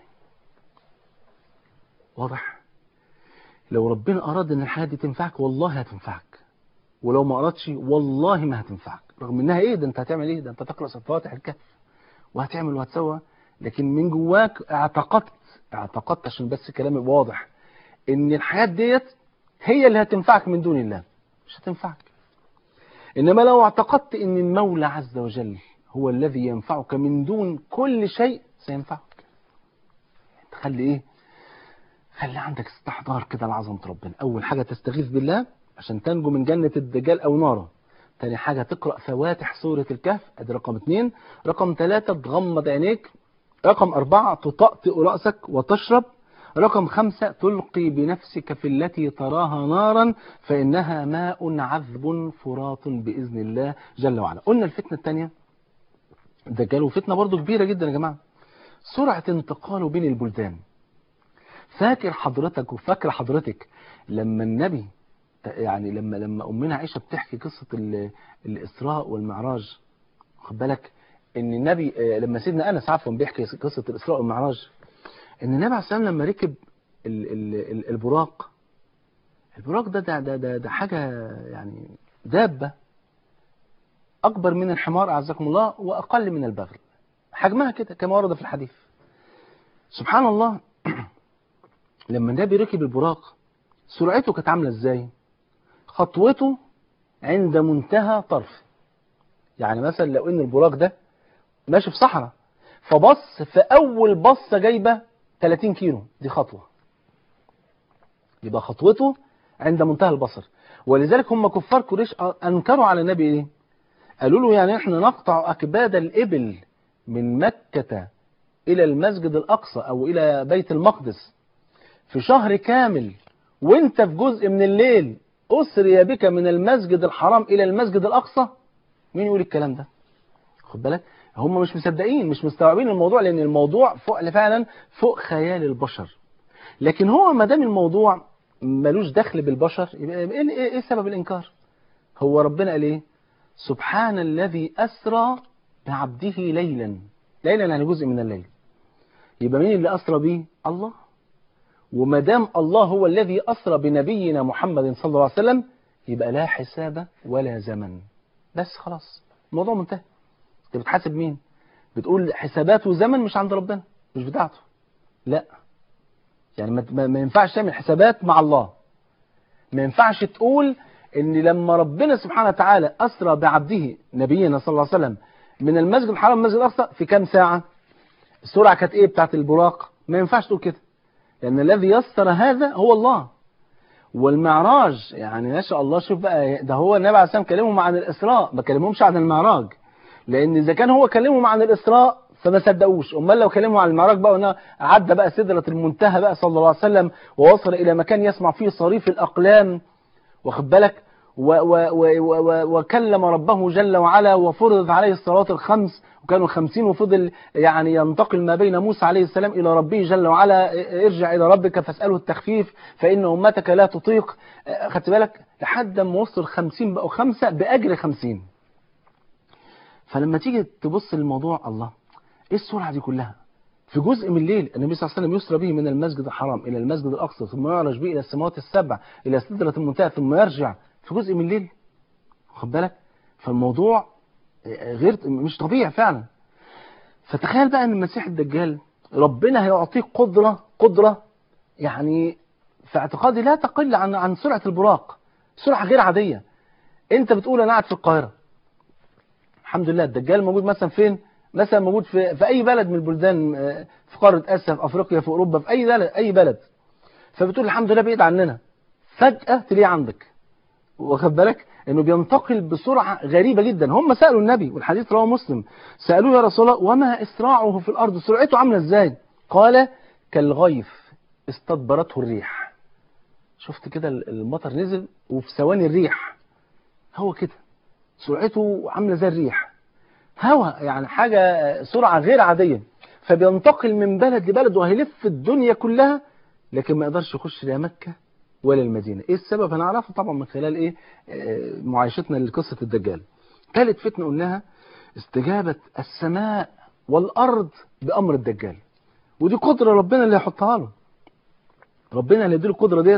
واضح لو ربنا اراد ان الحياه دي تنفعك والله هتنفعك ولو ما اردش والله ما هتنفعك رغم انها ايه ده انت هتعمل ايه ده انت تقرا فواتح الكهف وهتعمل وهتسوى لكن من جواك اعتقدت اعتقدت عشان بس كلامي يبقى واضح ان الحياة ديت هي اللي هتنفعك من دون الله مش هتنفعك انما لو اعتقدت ان المولى عز وجل هو الذي ينفعك من دون كل شيء سينفعك تخلي ايه خلي عندك استحضار كده لعظمة ربنا اول حاجة تستغيث بالله عشان تنجو من جنة الدجال او ناره تاني حاجة تقرأ فواتح سورة الكهف ادي رقم اتنين رقم ثلاثة تغمض عينيك رقم أربعة تطأطئ رأسك وتشرب رقم خمسة تلقي بنفسك في التي تراها نارا فإنها ماء عذب فرات بإذن الله جل وعلا قلنا الفتنة الثانية الدجال وفتنة برضو كبيرة جدا يا جماعة سرعة انتقاله بين البلدان فاكر حضرتك وفاكر حضرتك لما النبي يعني لما لما أمنا عائشة بتحكي قصة الإسراء والمعراج خد بالك ان النبي لما سيدنا انس عفوا بيحكي قصه الاسراء والمعراج ان النبي عليه السلام لما ركب ال ال البراق البراق ده ده, ده ده ده حاجه يعني دابه اكبر من الحمار اعزكم الله واقل من البغل حجمها كده كما ورد في الحديث سبحان الله لما النبي ركب البراق سرعته كانت عامله ازاي خطوته عند منتهى طرف يعني مثلا لو ان البراق ده ماشي في صحراء فبص في اول بصه جايبه 30 كيلو دي خطوه يبقى خطوته عند منتهى البصر ولذلك هم كفار قريش انكروا على النبي ايه قالوا له يعني احنا نقطع اكباد الابل من مكه الى المسجد الاقصى او الى بيت المقدس في شهر كامل وانت في جزء من الليل اسري بك من المسجد الحرام الى المسجد الاقصى مين يقول الكلام ده خد بالك هم مش مصدقين مش مستوعبين الموضوع لان الموضوع فوق فعلا فوق خيال البشر لكن هو ما دام الموضوع ملوش دخل بالبشر يبقى ايه ايه سبب الانكار هو ربنا قال ايه سبحان الذي اسرى بعبده ليلا ليلا يعني جزء من الليل يبقى مين اللي اسرى به الله وما دام الله هو الذي اسرى بنبينا محمد صلى الله عليه وسلم يبقى لا حساب ولا زمن بس خلاص الموضوع منتهي انت بتحاسب مين بتقول حسابات وزمن مش عند ربنا مش بتاعته لا يعني ما, ما ينفعش تعمل حسابات مع الله ما ينفعش تقول ان لما ربنا سبحانه وتعالى اسرى بعبده نبينا صلى الله عليه وسلم من المسجد الحرام المسجد الاقصى في كام ساعه السرعه كانت ايه بتاعت البراق ما ينفعش تقول كده لان الذي يسر هذا هو الله والمعراج يعني ما شاء الله شوف بقى ده هو النبي عليه الصلاه والسلام كلمهم عن الاسراء ما كلمهمش عن المعراج لان اذا كان هو كلمهم عن الاسراء فما صدقوش امال لو كلموا عن المعراج بقى وانه عدى بقى سدره المنتهى بقى صلى الله عليه وسلم ووصل الى مكان يسمع فيه صريف الاقلام واخد بالك و و و و وكلم ربه جل وعلا وفرضت عليه الصلوات الخمس وكانوا خمسين وفضل يعني ينتقل ما بين موسى عليه السلام إلى ربه جل وعلا ارجع إلى ربك فاسأله التخفيف فإن أمتك لا تطيق خدت بالك لحد ما وصل خمسين بقوا خمسة بأجر خمسين فلما تيجي تبص للموضوع الله ايه السرعة دي كلها في جزء من الليل النبي صلى الله عليه وسلم يسرى به من المسجد الحرام إلى المسجد الأقصى ثم يعرج به إلى السماوات السبع إلى سدرة المنتهى ثم يرجع في جزء من الليل واخد بالك فالموضوع غير مش طبيعي فعلا فتخيل بقى ان المسيح الدجال ربنا هيعطيك قدرة قدرة يعني في اعتقادي لا تقل عن عن سرعة البراق سرعة غير عادية انت بتقول انا قاعد في القاهرة الحمد لله الدجال موجود مثلا فين مثلا موجود في, في اي بلد من البلدان في قارة اسيا في افريقيا في اوروبا في اي بلد اي بلد فبتقول الحمد لله بعيد عننا فجأة تلاقيه عندك واخد بالك انه بينتقل بسرعة غريبة جدا هم سألوا النبي والحديث رواه مسلم سألوه يا رسول الله وما اسراعه في الارض سرعته عاملة ازاي قال كالغيث استدبرته الريح شفت كده المطر نزل وفي ثواني الريح هو كده سرعته عاملة زي الريح هوا يعني حاجة سرعة غير عادية فبينتقل من بلد لبلد وهيلف الدنيا كلها لكن ما يقدرش يخش لا مكة ولا المدينة ايه السبب هنعرفه طبعا من خلال ايه معايشتنا لقصة الدجال ثالث فتنة قلناها استجابة السماء والأرض بأمر الدجال ودي قدرة ربنا اللي يحطها له ربنا اللي يديله القدرة ديت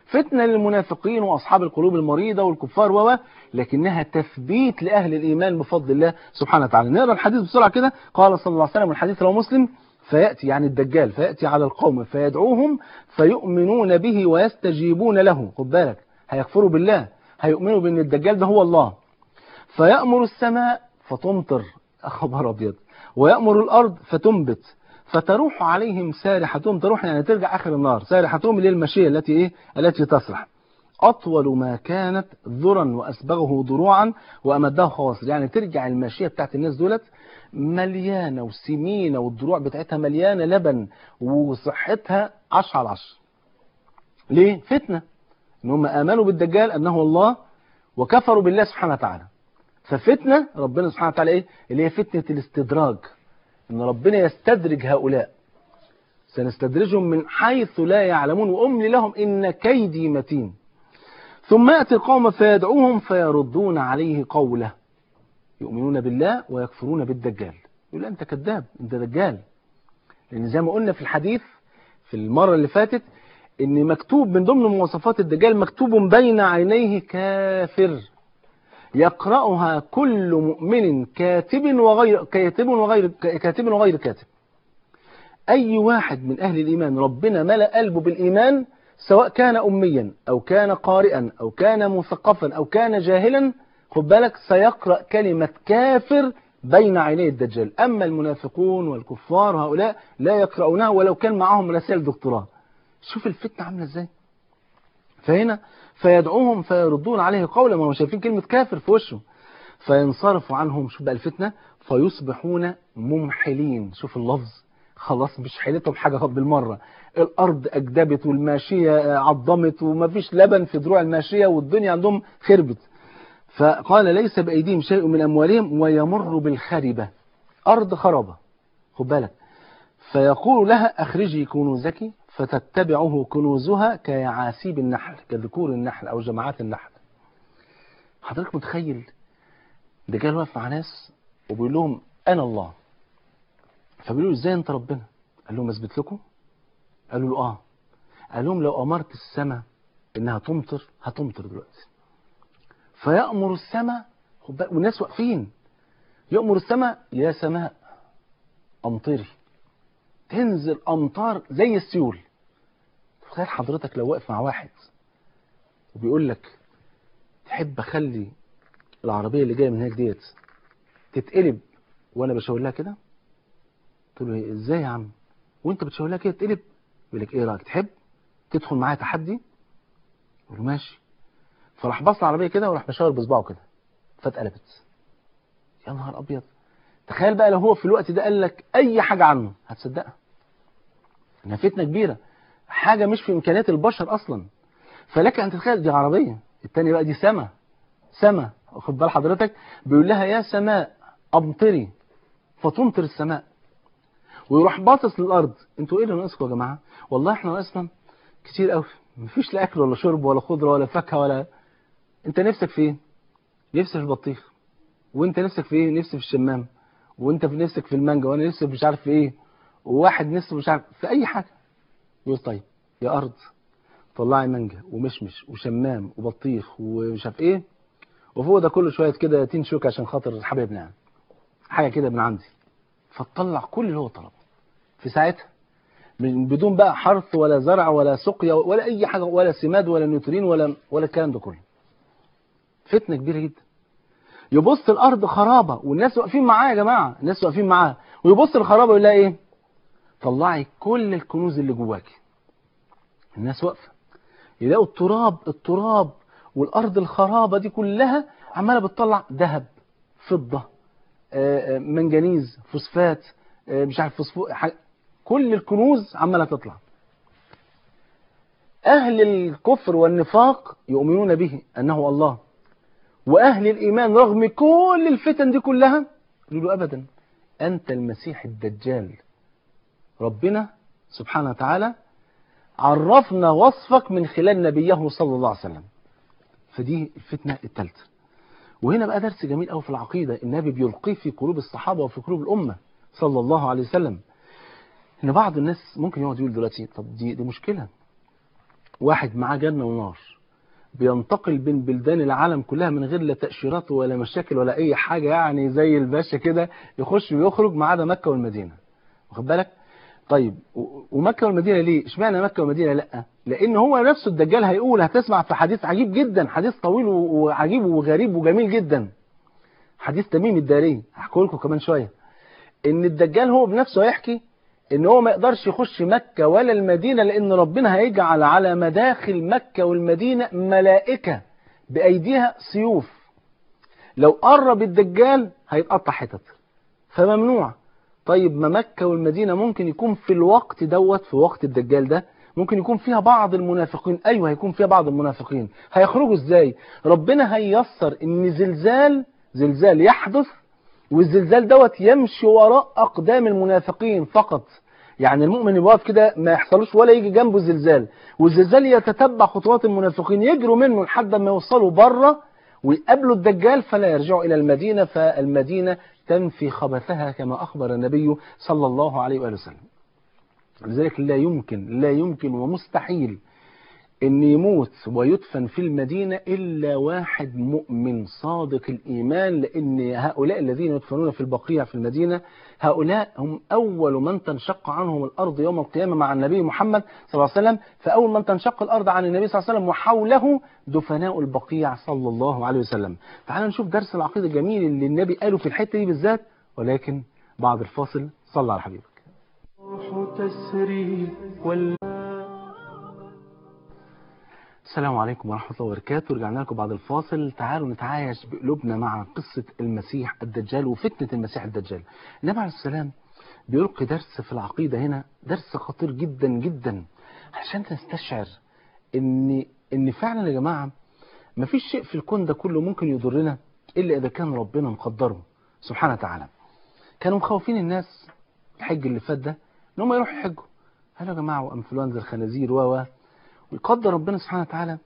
فتنة للمنافقين وأصحاب القلوب المريضة والكفار و لكنها تثبيت لأهل الإيمان بفضل الله سبحانه وتعالى نقرأ الحديث بسرعة كده قال صلى الله عليه وسلم الحديث رواه مسلم فيأتي يعني الدجال فيأتي على القوم فيدعوهم فيؤمنون به ويستجيبون له خد بالك هيكفروا بالله هيؤمنوا بأن الدجال ده هو الله فيأمر السماء فتمطر خبر أبيض ويأمر الأرض فتنبت فتروح عليهم سارحتهم تروح يعني ترجع آخر النهار سارحتهم اللي المشية التي إيه التي تسرح أطول ما كانت ذرا وأسبغه ضروعا وأمده خواصر يعني ترجع الماشية بتاعت الناس دولت مليانة وسمينة والضروع بتاعتها مليانة لبن وصحتها عشر على عشر ليه؟ فتنة إن هم آمنوا بالدجال أنه الله وكفروا بالله سبحانه وتعالى ففتنة ربنا سبحانه وتعالى إيه؟ اللي هي فتنة الاستدراج إن ربنا يستدرج هؤلاء سنستدرجهم من حيث لا يعلمون وأملي لهم إن كيدي متين ثم يأتي القوم فيدعوهم فيردون عليه قوله يؤمنون بالله ويكفرون بالدجال يقول أنت كذاب أنت دجال لأن زي ما قلنا في الحديث في المرة اللي فاتت إن مكتوب من ضمن مواصفات الدجال مكتوب بين عينيه كافر يقرأها كل مؤمن كاتب وغير كاتب وغير كاتب وغير كاتب أي واحد من أهل الإيمان ربنا ملأ قلبه بالإيمان سواء كان أميا أو كان قارئا أو كان مثقفا أو كان جاهلا خد بالك سيقرأ كلمة كافر بين عيني الدجال أما المنافقون والكفار هؤلاء لا يقرؤونها ولو كان معهم رسائل دكتوراه شوف الفتنة عاملة ازاي فهنا فيدعوهم فيردون عليه قولا ما هم شايفين كلمة كافر في وشه فينصرف عنهم شوف بقى الفتنة فيصبحون ممحلين شوف اللفظ خلاص مش حيلتهم حاجة بالمرة الأرض أجدبت والماشية عظمت ومفيش لبن في دروع الماشية والدنيا عندهم خربت فقال ليس بأيديهم شيء من أموالهم ويمر بالخربة أرض خربة خد بالك فيقول لها أخرجي كنوزك فتتبعه كنوزها كيعاسيب النحل كذكور النحل أو جماعات النحل حضرتك متخيل ده جاي واقف مع ناس وبيقول لهم أنا الله فبيقولوا ازاي انت ربنا قال لهم اثبت لكم قالوا له اه قال لهم لو امرت السماء انها تمطر هتمطر دلوقتي فيأمر السماء والناس واقفين يأمر السماء يا سماء امطري تنزل امطار زي السيول تخيل حضرتك لو واقف مع واحد وبيقول لك تحب اخلي العربيه اللي جايه من هناك ديت تتقلب وانا بشاور لها كده قلت له ازاي يا عم وانت بتشاور لها كده تقلب يقول لك ايه رايك تحب تدخل معايا تحدي قلت له ماشي فراح بص العربيه كده وراح مشاور بصباعه كده فاتقلبت يا نهار ابيض تخيل بقى لو هو في الوقت ده قال لك اي حاجه عنه هتصدقها انها فتنه كبيره حاجه مش في امكانيات البشر اصلا فلك ان تتخيل دي عربيه الثانيه بقى دي سما سما خد بال حضرتك بيقول لها يا سماء امطري فتمطر السماء ويروح باصص للارض انتوا ايه اللي ناقصكم يا جماعه والله احنا ناقصنا كتير قوي مفيش لا اكل ولا شرب ولا خضره ولا فاكهه ولا انت نفسك في ايه نفسي في البطيخ وانت نفسك في ايه نفسي في الشمام وانت في نفسك في المانجا وانا نفسي مش عارف في ايه وواحد نفسه مش عارف في اي حاجه يقول طيب يا ارض طلعي مانجا ومشمش وشمام وبطيخ ومش عارف ايه وفوق ده كله شويه كده تين شوك عشان خاطر حبايبنا يعني حاجه كده من عندي فتطلع كل اللي هو طلبه في ساعتها من بدون بقى حرث ولا زرع ولا سقيا ولا اي حاجه ولا سماد ولا نيوترين ولا ولا الكلام ده كله فتنه كبيره جدا يبص الارض خرابه والناس واقفين معاه يا جماعه الناس واقفين معاه ويبص الخرابه يقول لها ايه طلعي كل الكنوز اللي جواكي الناس واقفه يلاقوا التراب التراب والارض الخرابه دي كلها عماله بتطلع ذهب فضه منجنيز فوسفات مش عارف فوسفو كل الكنوز عماله تطلع اهل الكفر والنفاق يؤمنون به انه الله واهل الايمان رغم كل الفتن دي كلها يقولوا ابدا انت المسيح الدجال ربنا سبحانه وتعالى عرفنا وصفك من خلال نبيه صلى الله عليه وسلم فدي الفتنه الثالثه وهنا بقى درس جميل قوي في العقيدة النبي بيلقيه في قلوب الصحابة وفي قلوب الأمة صلى الله عليه وسلم إن بعض الناس ممكن يقعد يقول دلوقتي طب دي دي مشكلة واحد معاه جنة ونار بينتقل بين بلدان العالم كلها من غير لا تأشيرات ولا مشاكل ولا أي حاجة يعني زي الباشا كده يخش ويخرج ما عدا مكة والمدينة واخد بالك طيب و- ومكة والمدينة ليه اشمعنى مكة والمدينة لا لأن هو نفسه الدجال هيقول هتسمع في حديث عجيب جدا حديث طويل و- وعجيب وغريب وجميل جدا حديث تميم الداري هحكي لكم كمان شوية ان الدجال هو بنفسه هيحكي ان هو ما يقدرش يخش مكة ولا المدينة لان ربنا هيجعل على مداخل مكة والمدينة ملائكة بايديها سيوف لو قرب الدجال هيتقطع حتت فممنوع طيب ما مكة والمدينة ممكن يكون في الوقت دوت في وقت الدجال ده ممكن يكون فيها بعض المنافقين ايوه هيكون فيها بعض المنافقين هيخرجوا ازاي ربنا هييسر ان زلزال زلزال يحدث والزلزال دوت يمشي وراء اقدام المنافقين فقط يعني المؤمن يبقى واقف كده ما يحصلوش ولا يجي جنبه زلزال والزلزال يتتبع خطوات المنافقين يجروا منه لحد ما يوصلوا بره ويقابلوا الدجال فلا يرجعوا الى المدينه فالمدينه تنفي خبثها كما اخبر النبي صلى الله عليه واله وسلم. لذلك لا يمكن لا يمكن ومستحيل ان يموت ويدفن في المدينة الا واحد مؤمن صادق الايمان لان هؤلاء الذين يدفنون في البقيع في المدينة هؤلاء هم اول من تنشق عنهم الارض يوم القيامة مع النبي محمد صلى الله عليه وسلم فاول من تنشق الارض عن النبي صلى الله عليه وسلم وحوله دفناء البقيع صلى الله عليه وسلم تعالوا نشوف درس العقيدة الجميل اللي النبي قاله في الحتة دي بالذات ولكن بعد الفاصل صلى على حبيبك الروح تسري وال السلام عليكم ورحمة الله وبركاته رجعنا لكم بعد الفاصل تعالوا نتعايش بقلوبنا مع قصة المسيح الدجال وفتنة المسيح الدجال النبي عليه السلام بيلقي درس في العقيدة هنا درس خطير جدا جدا عشان نستشعر ان ان فعلا يا جماعة مفيش شيء في الكون ده كله ممكن يضرنا الا اذا كان ربنا مقدره سبحانه وتعالى كانوا مخوفين الناس الحج اللي فات ده ان هم يروحوا يحجوا قالوا يا جماعة وانفلونزا الخنازير و و ويقدر ربنا سبحانه وتعالى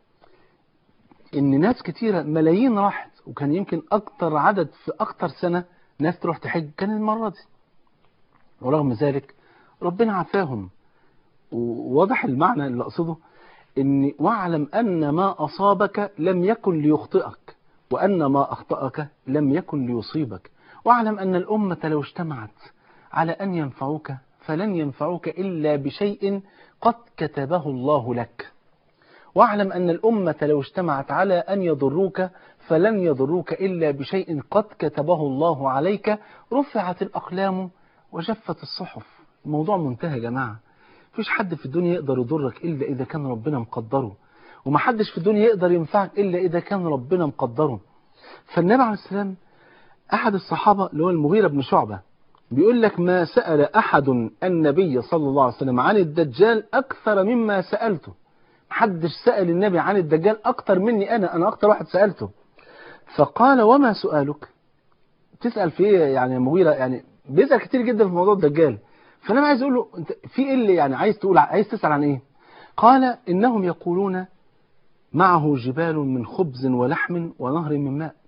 ان ناس كتيرة ملايين راحت وكان يمكن اكتر عدد في اكتر سنة ناس تروح تحج كان المرة دي ورغم ذلك ربنا عافاهم وواضح المعنى اللي اقصده ان واعلم ان ما اصابك لم يكن ليخطئك وان ما اخطأك لم يكن ليصيبك واعلم ان الامة لو اجتمعت على ان ينفعوك فلن ينفعوك الا بشيء قد كتبه الله لك واعلم أن الأمة لو اجتمعت على أن يضروك فلن يضروك إلا بشيء قد كتبه الله عليك رفعت الأقلام وجفت الصحف الموضوع منتهى يا جماعة مفيش حد في الدنيا يقدر يضرك إلا إذا كان ربنا مقدره ومحدش في الدنيا يقدر ينفعك إلا إذا كان ربنا مقدره فالنبي عليه السلام أحد الصحابة اللي هو المغيرة بن شعبة بيقول لك ما سأل أحد النبي صلى الله عليه وسلم عن الدجال أكثر مما سألته محدش سأل النبي عن الدجال أكتر مني أنا أنا أكتر واحد سألته فقال وما سؤالك تسأل في إيه يعني يا مغيرة يعني بيسأل كتير جدا في موضوع الدجال فأنا عايز أقول له أنت في إيه اللي يعني عايز تقول عايز تسأل عن إيه قال إنهم يقولون معه جبال من خبز ولحم ونهر من ماء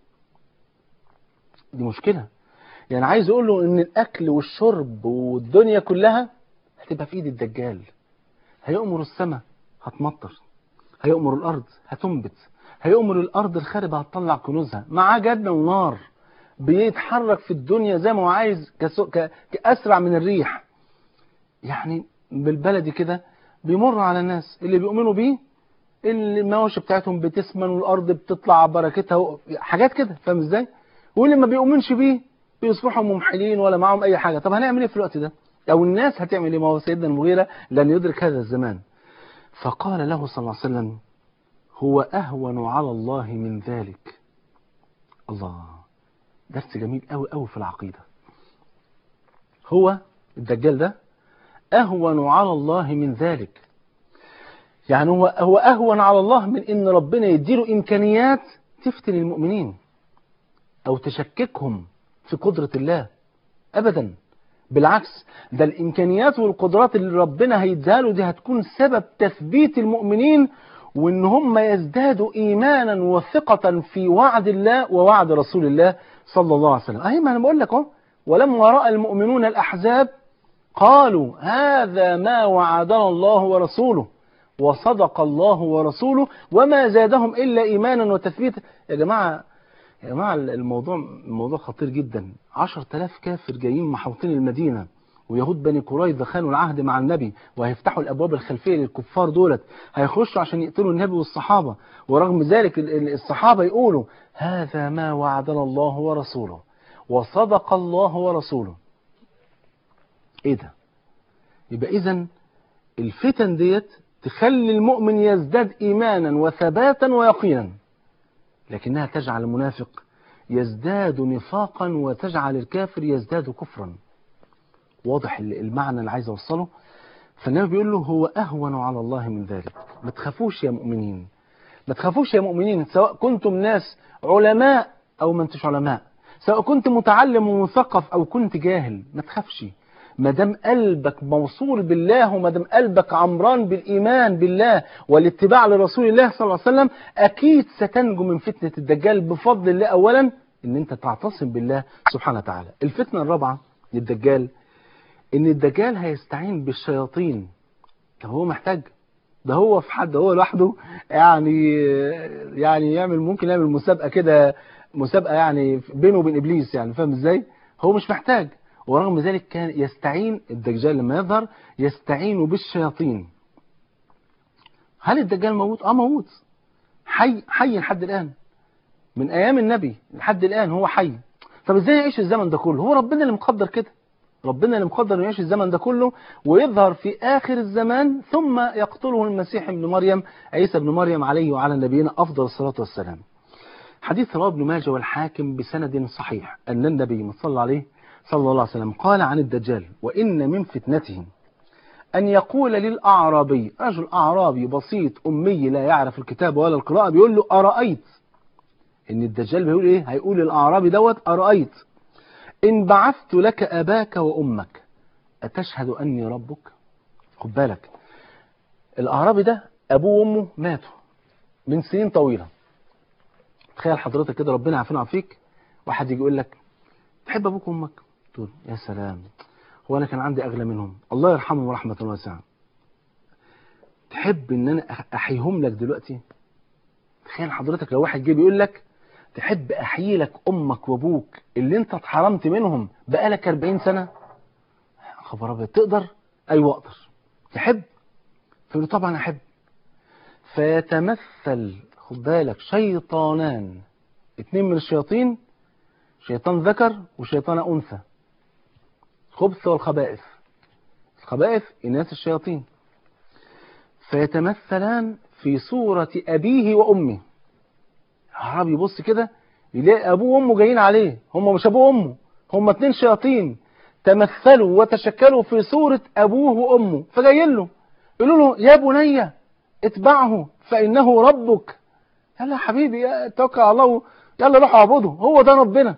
دي مشكلة يعني عايز أقول له إن الأكل والشرب والدنيا كلها هتبقى في إيد الدجال هيأمر السماء هتمطر هيأمر الأرض هتنبت هيأمر الأرض الخاربة هتطلع كنوزها معاه جنة ونار بيتحرك في الدنيا زي ما هو عايز كسو... ك... كأسرع من الريح يعني بالبلدي كده بيمر على الناس اللي بيؤمنوا بيه اللي المواشي بتاعتهم بتسمن والأرض بتطلع بركتها و... حاجات كده فاهم ازاي واللي ما بيؤمنش بيه بيصبحوا ممحلين ولا معاهم أي حاجة طب هنعمل ايه في الوقت ده أو الناس هتعمل ايه ما هو سيدنا المغيرة لن يدرك هذا الزمان فقال له صلى الله عليه وسلم هو أهون على الله من ذلك الله درس جميل قوي قوي في العقيدة هو الدجال ده أهون على الله من ذلك يعني هو هو أهون على الله من إن ربنا يديله إمكانيات تفتن المؤمنين أو تشككهم في قدرة الله أبدا بالعكس ده الإمكانيات والقدرات اللي ربنا هيديها له دي هتكون سبب تثبيت المؤمنين وإن هم يزدادوا إيمانا وثقة في وعد الله ووعد رسول الله صلى الله عليه وسلم أهي ما أنا بقول لك أهو ولما رأى المؤمنون الأحزاب قالوا هذا ما وعدنا الله ورسوله وصدق الله ورسوله وما زادهم إلا إيمانا وتثبيتا يا جماعة يا جماعة الموضوع الموضوع خطير جدا 10000 كافر جايين محوطين المدينة ويهود بني قريظة خانوا العهد مع النبي وهيفتحوا الأبواب الخلفية للكفار دولت هيخشوا عشان يقتلوا النبي والصحابة ورغم ذلك الصحابة يقولوا هذا ما وعدنا الله ورسوله وصدق الله ورسوله ايه ده يبقى اذا الفتن ديت تخلي المؤمن يزداد ايمانا وثباتا ويقينا لكنها تجعل المنافق يزداد نفاقا وتجعل الكافر يزداد كفرا واضح المعنى اللي عايز اوصله فالنبي بيقول له هو اهون على الله من ذلك ما تخافوش يا مؤمنين ما تخافوش يا مؤمنين سواء كنتم ناس علماء او ما انتش علماء سواء كنت متعلم ومثقف او كنت جاهل ما تخافش ما دام قلبك موصول بالله وما دام قلبك عمران بالايمان بالله والاتباع لرسول الله صلى الله عليه وسلم اكيد ستنجو من فتنه الدجال بفضل الله اولا ان انت تعتصم بالله سبحانه وتعالى الفتنه الرابعه للدجال ان الدجال هيستعين بالشياطين طب هو محتاج ده هو في حد هو لوحده يعني يعني يعمل ممكن يعمل مسابقه كده مسابقه يعني بينه وبين ابليس يعني فاهم ازاي هو مش محتاج ورغم ذلك كان يستعين الدجال لما يظهر يستعين بالشياطين هل الدجال موجود اه موجود حي حي لحد الان من ايام النبي لحد الان هو حي طب ازاي يعيش الزمن ده كله هو ربنا اللي مقدر كده ربنا اللي مقدر انه يعيش الزمن ده كله ويظهر في اخر الزمان ثم يقتله المسيح ابن مريم عيسى ابن مريم عليه وعلى نبينا افضل الصلاه والسلام حديث رواه ابن ماجه والحاكم بسند صحيح ان النبي صلى الله عليه صلى الله عليه وسلم قال عن الدجال وان من فتنته أن يقول للأعرابي رجل أعرابي بسيط أمي لا يعرف الكتاب ولا القراءة بيقول له أرأيت إن الدجال بيقول إيه هيقول للأعرابي دوت أرأيت إن بعثت لك أباك وأمك أتشهد أني ربك خد بالك الأعرابي ده أبوه وأمه ماتوا من سنين طويلة تخيل حضرتك كده ربنا عافينا وعافيك واحد يجي يقول لك تحب أبوك وأمك تقول يا سلام هو أنا كان عندي أغلى منهم الله يرحمهم ورحمة واسعة تحب إن أنا أحييهم لك دلوقتي تخيل حضرتك لو واحد جه بيقول لك تحب أحيي لك أمك وأبوك اللي أنت اتحرمت منهم بقالك 40 سنة خبر أبيض تقدر أيوة أقدر تحب فيقول له طبعا أحب فيتمثل خد بالك شيطانان اتنين من الشياطين شيطان ذكر وشيطان أنثى خبث والخبائث الخبائث إناث الشياطين فيتمثلان في صورة أبيه وأمه العربي يبص كده يلاقي أبوه وأمه جايين عليه هم مش أبوه وأمه هم اتنين شياطين تمثلوا وتشكلوا في صورة أبوه وأمه فجايين له يقولوا له يا بني اتبعه فإنه ربك يلا يا حبيبي يا توكل على الله يلا روح اعبده هو ده ربنا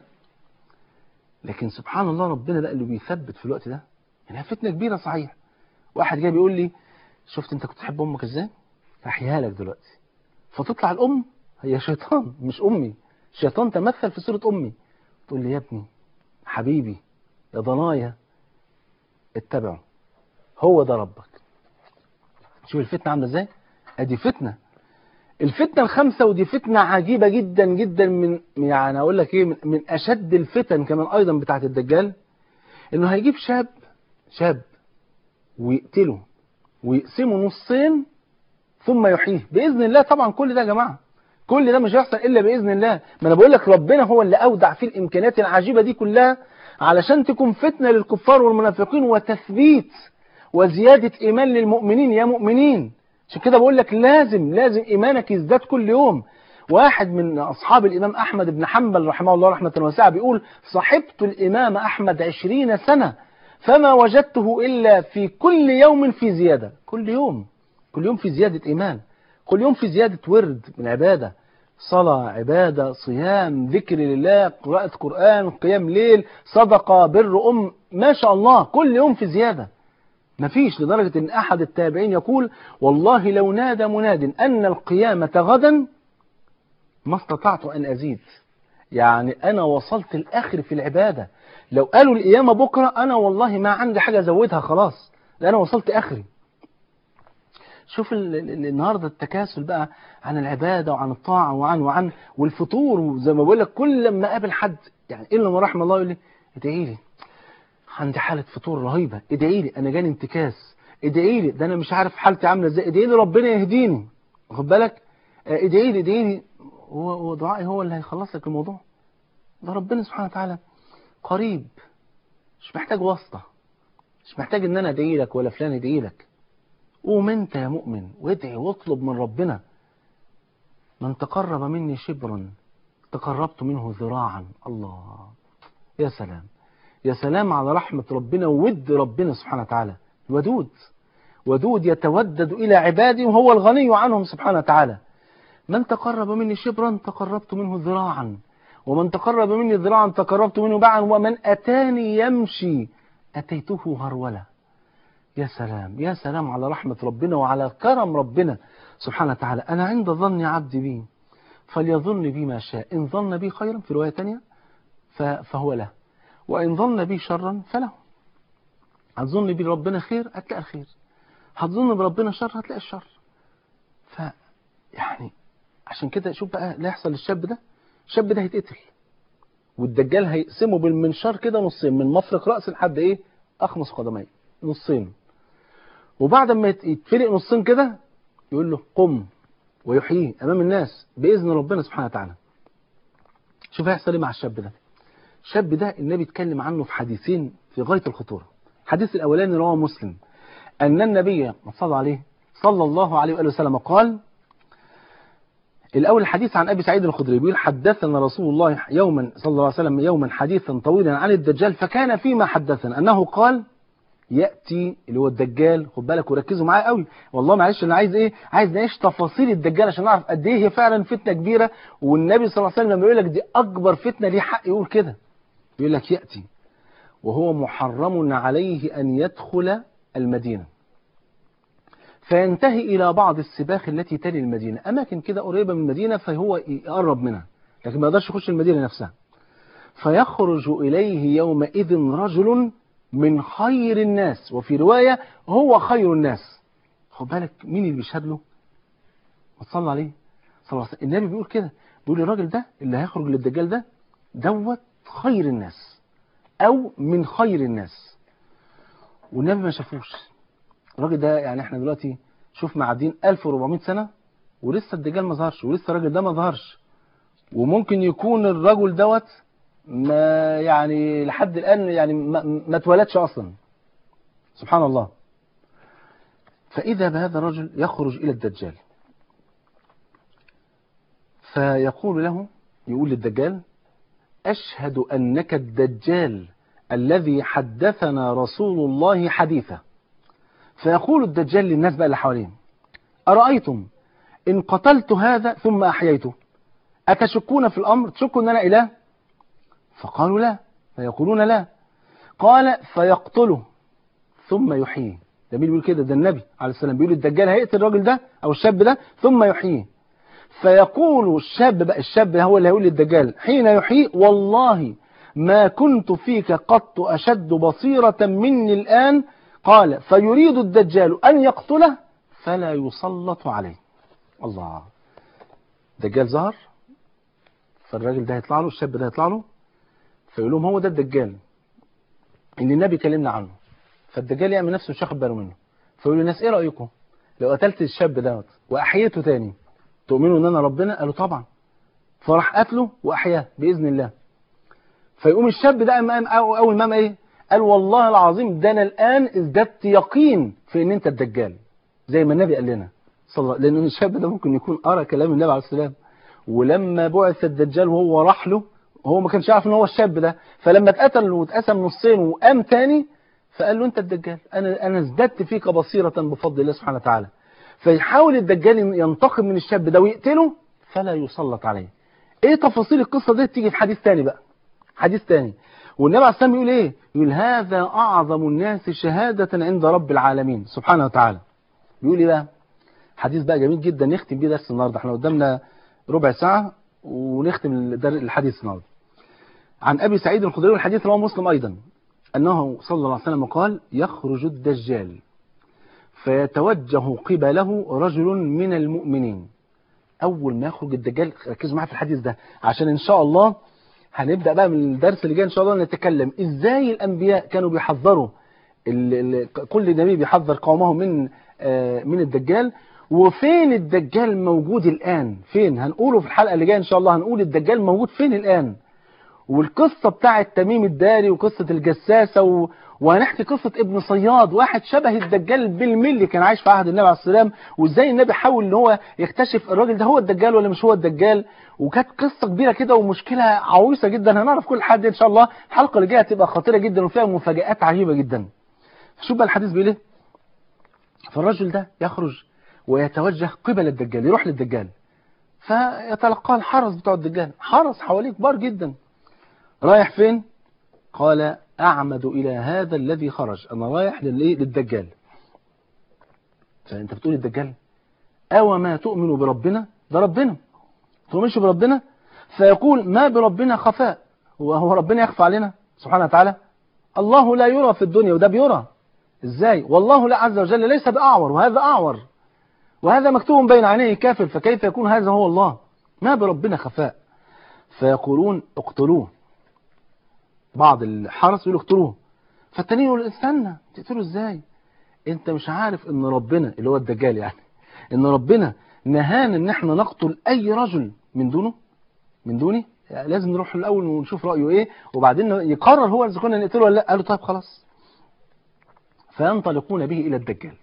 لكن سبحان الله ربنا بقى اللي بيثبت في الوقت ده يعني فتنة كبيرة صحيح واحد جاي بيقول لي شفت انت كنت تحب امك ازاي احيها لك دلوقتي فتطلع الام هي شيطان مش امي شيطان تمثل في صورة امي تقول لي يا ابني حبيبي يا ضنايا اتبعه هو ده ربك شوف الفتنة عاملة ازاي ادي فتنة الفتنة الخامسة ودي فتنة عجيبة جدا جدا من يعني اقول لك ايه من, من اشد الفتن كمان ايضا بتاعت الدجال انه هيجيب شاب شاب ويقتله ويقسمه نصين ثم يحييه باذن الله طبعا كل ده يا جماعه كل ده مش هيحصل الا باذن الله ما انا بقول لك ربنا هو اللي اودع فيه الامكانيات العجيبه دي كلها علشان تكون فتنه للكفار والمنافقين وتثبيت وزياده ايمان للمؤمنين يا مؤمنين عشان كده بقول لك لازم لازم ايمانك يزداد كل يوم واحد من اصحاب الامام احمد بن حنبل رحمه الله رحمه واسعه بيقول صحبت الامام احمد عشرين سنه فما وجدته الا في كل يوم في زياده كل يوم كل يوم في زياده ايمان كل يوم في زياده ورد من عباده صلاة عبادة صيام ذكر لله قراءة قرآن قيام ليل صدقة بر أم ما شاء الله كل يوم في زيادة مفيش لدرجة أن أحد التابعين يقول والله لو نادى مناد أن القيامة غدا ما استطعت أن أزيد يعني أنا وصلت الآخر في العبادة لو قالوا القيامة بكرة أنا والله ما عندي حاجة أزودها خلاص لأن أنا وصلت آخري شوف ال- ال- ال- النهارده التكاسل بقى عن العباده وعن الطاعه وعن وعن والفطور وزي ما بقول لك كل لما اقابل حد يعني الا ما رحم الله يقول لي ادعي لي عندي حاله فطور رهيبه ادعي لي انا جاني انتكاس ادعي لي ده انا مش عارف حالتي عامله ازاي ادعي لي ربنا يهديني واخد بالك آه، ادعي لي ادعي لي هو هو دعائي هو اللي هيخلص لك الموضوع ده ربنا سبحانه وتعالى قريب مش محتاج واسطه مش محتاج ان انا ادعي لك ولا فلان يدعي لك قوم انت يا مؤمن وادعي واطلب من ربنا من تقرب مني شبرا تقربت منه ذراعا الله يا سلام يا سلام على رحمة ربنا وود ربنا سبحانه وتعالى ودود ودود يتودد إلى عباده وهو الغني عنهم سبحانه وتعالى من تقرب مني شبرا تقربت منه ذراعا ومن تقرب مني ذراعا تقربت منه باعا ومن أتاني يمشي أتيته هرولة يا سلام يا سلام على رحمة ربنا وعلى كرم ربنا سبحانه وتعالى أنا عند ظن عبدي بي فليظن بي ما شاء إن ظن بي خيرا في رواية تانية ف- فهو له وإن ظن بي شرا فله هتظن بي ربنا خير هتلاقي الخير هتظن بربنا شر هتلاقي الشر ف يعني عشان كده شوف بقى اللي هيحصل للشاب ده الشاب ده هيتقتل والدجال هيقسمه بالمنشار كده نصين من مفرق رأس لحد ايه اخمص قدمين نصين وبعد ما يت- يتفلق نصين كده يقول له قم ويحييه امام الناس باذن ربنا سبحانه وتعالى شوف هيحصل ايه مع الشاب ده الشاب ده النبي اتكلم عنه في حديثين في غايه الخطوره الحديث الاولاني رواه مسلم ان النبي ما صلى عليه صلى الله عليه واله وسلم قال الأول الحديث عن أبي سعيد الخدري بيقول حدثنا رسول الله يوما صلى الله عليه وسلم يوما حديثا طويلا عن الدجال فكان فيما حدثنا أنه قال يأتي اللي هو الدجال خد بالك وركزوا معايا قوي والله معلش أنا عايز إيه عايز نعيش تفاصيل الدجال عشان نعرف قد إيه هي فعلا فتنة كبيرة والنبي صلى الله عليه وسلم لما يقول لك دي أكبر فتنة ليه حق يقول كده يقول لك يأتي وهو محرم عليه أن يدخل المدينة فينتهي إلى بعض السباخ التي تلي المدينة أماكن كده قريبة من المدينة فهو يقرب منها لكن ما يقدرش يخش المدينة نفسها فيخرج إليه يومئذ رجل من خير الناس وفي رواية هو خير الناس خد بالك مين اللي بيشهد له ما تصلى عليه صلى الله عليه وسلم النبي بيقول كده بيقول الراجل ده اللي هيخرج للدجال ده دوت خير الناس أو من خير الناس والنبي ما شافوش الراجل ده يعني احنا دلوقتي شوف معدين 1400 سنة ولسه الدجال ما ظهرش ولسه الراجل ده ما ظهرش وممكن يكون الرجل دوت ما يعني لحد الآن يعني ما, ما اتولدش أصلا سبحان الله فإذا بهذا الرجل يخرج إلى الدجال فيقول له يقول للدجال أشهد أنك الدجال الذي حدثنا رسول الله حديثه فيقول الدجال للناس بقى اللي حواليه أرأيتم إن قتلت هذا ثم أحييته أتشكون في الأمر تشكوا أن أنا إله فقالوا لا فيقولون لا قال فيقتله ثم يحييه ده مين بيقول كده ده النبي عليه السلام بيقول الدجال هيقتل الراجل ده أو الشاب ده ثم يحييه فيقول الشاب بقى الشاب هو اللي هيقول للدجال حين يحيي والله ما كنت فيك قط أشد بصيرة مني الآن قال فيريد الدجال أن يقتله فلا يسلط عليه الله الدجال ظهر فالراجل ده هيطلع له الشاب ده هيطلع له فيقول لهم هو ده الدجال اللي النبي كلمنا عنه فالدجال يعمل نفسه مش واخد باله منه فيقول للناس ايه رايكم لو قتلت الشاب دوت واحييته تاني تؤمنوا ان انا ربنا قالوا طبعا فراح قتله واحياه باذن الله فيقوم الشاب ده أمام اول ما ايه قال والله العظيم ده انا الان ازددت يقين في ان انت الدجال زي ما النبي قال لنا صلى الله لان الشاب ده ممكن يكون قرا كلام النبي عليه السلام ولما بعث الدجال وهو راح له هو ما كانش عارف ان هو الشاب ده فلما اتقتل واتقسم نصين وقام تاني فقال له انت الدجال انا انا ازددت فيك بصيره بفضل الله سبحانه وتعالى فيحاول الدجال ينتقم من الشاب ده ويقتله فلا يسلط عليه ايه تفاصيل القصه دي تيجي في حديث تاني بقى حديث تاني والنبي عليه السلام يقول ايه يقول هذا اعظم الناس شهاده عند رب العالمين سبحانه وتعالى بيقول ايه بقى حديث بقى جميل جدا نختم بيه درس النهارده احنا قدامنا ربع ساعه ونختم الحديث النهارده عن ابي سعيد الخدري والحديث رواه مسلم ايضا انه صلى الله عليه وسلم قال يخرج الدجال فيتوجه قبله رجل من المؤمنين اول ما يخرج الدجال ركزوا معايا في الحديث ده عشان ان شاء الله هنبدا بقى من الدرس اللي جاي ان شاء الله نتكلم ازاي الانبياء كانوا بيحذروا ال ال كل نبي بيحذر قومه من آه من الدجال وفين الدجال موجود الان فين هنقوله في الحلقه اللي جايه ان شاء الله هنقول الدجال موجود فين الان والقصه بتاعه تميم الداري وقصه الجساسه و... وهنحكي قصة ابن صياد واحد شبه الدجال بالملي كان عايش في عهد النبي عليه السلام وازاي النبي حاول ان هو يكتشف الراجل ده هو الدجال ولا مش هو الدجال وكانت قصة كبيرة كده ومشكلة عويصة جدا هنعرف كل حد ان شاء الله الحلقة اللي جاية هتبقى خطيرة جدا وفيها مفاجآت عجيبة جدا شوف بقى الحديث بيقول ايه فالرجل ده يخرج ويتوجه قبل الدجال يروح للدجال فيتلقاه الحرس بتوع الدجال حرس حواليه كبار جدا رايح فين قال أعمد إلى هذا الذي خرج أنا رايح للإيه للدجال فأنت بتقول الدجال أو ما تؤمن بربنا ده ربنا تؤمنش بربنا فيقول ما بربنا خفاء هو هو ربنا يخفى علينا سبحانه وتعالى الله لا يرى في الدنيا وده بيرى ازاي والله لا عز وجل ليس بأعور وهذا أعور وهذا مكتوب بين عينيه كافر فكيف يكون هذا هو الله ما بربنا خفاء فيقولون اقتلوه بعض الحرس يقولوا اقتلوه فالتانيين يقولوا استنى تقتله ازاي انت مش عارف ان ربنا اللي هو الدجال يعني ان ربنا نهانا ان احنا نقتل اي رجل من دونه من دوني يعني لازم نروح الاول ونشوف رايه ايه وبعدين يقرر هو اذا كنا نقتله ولا لا قالوا طيب خلاص فينطلقون به الى الدجال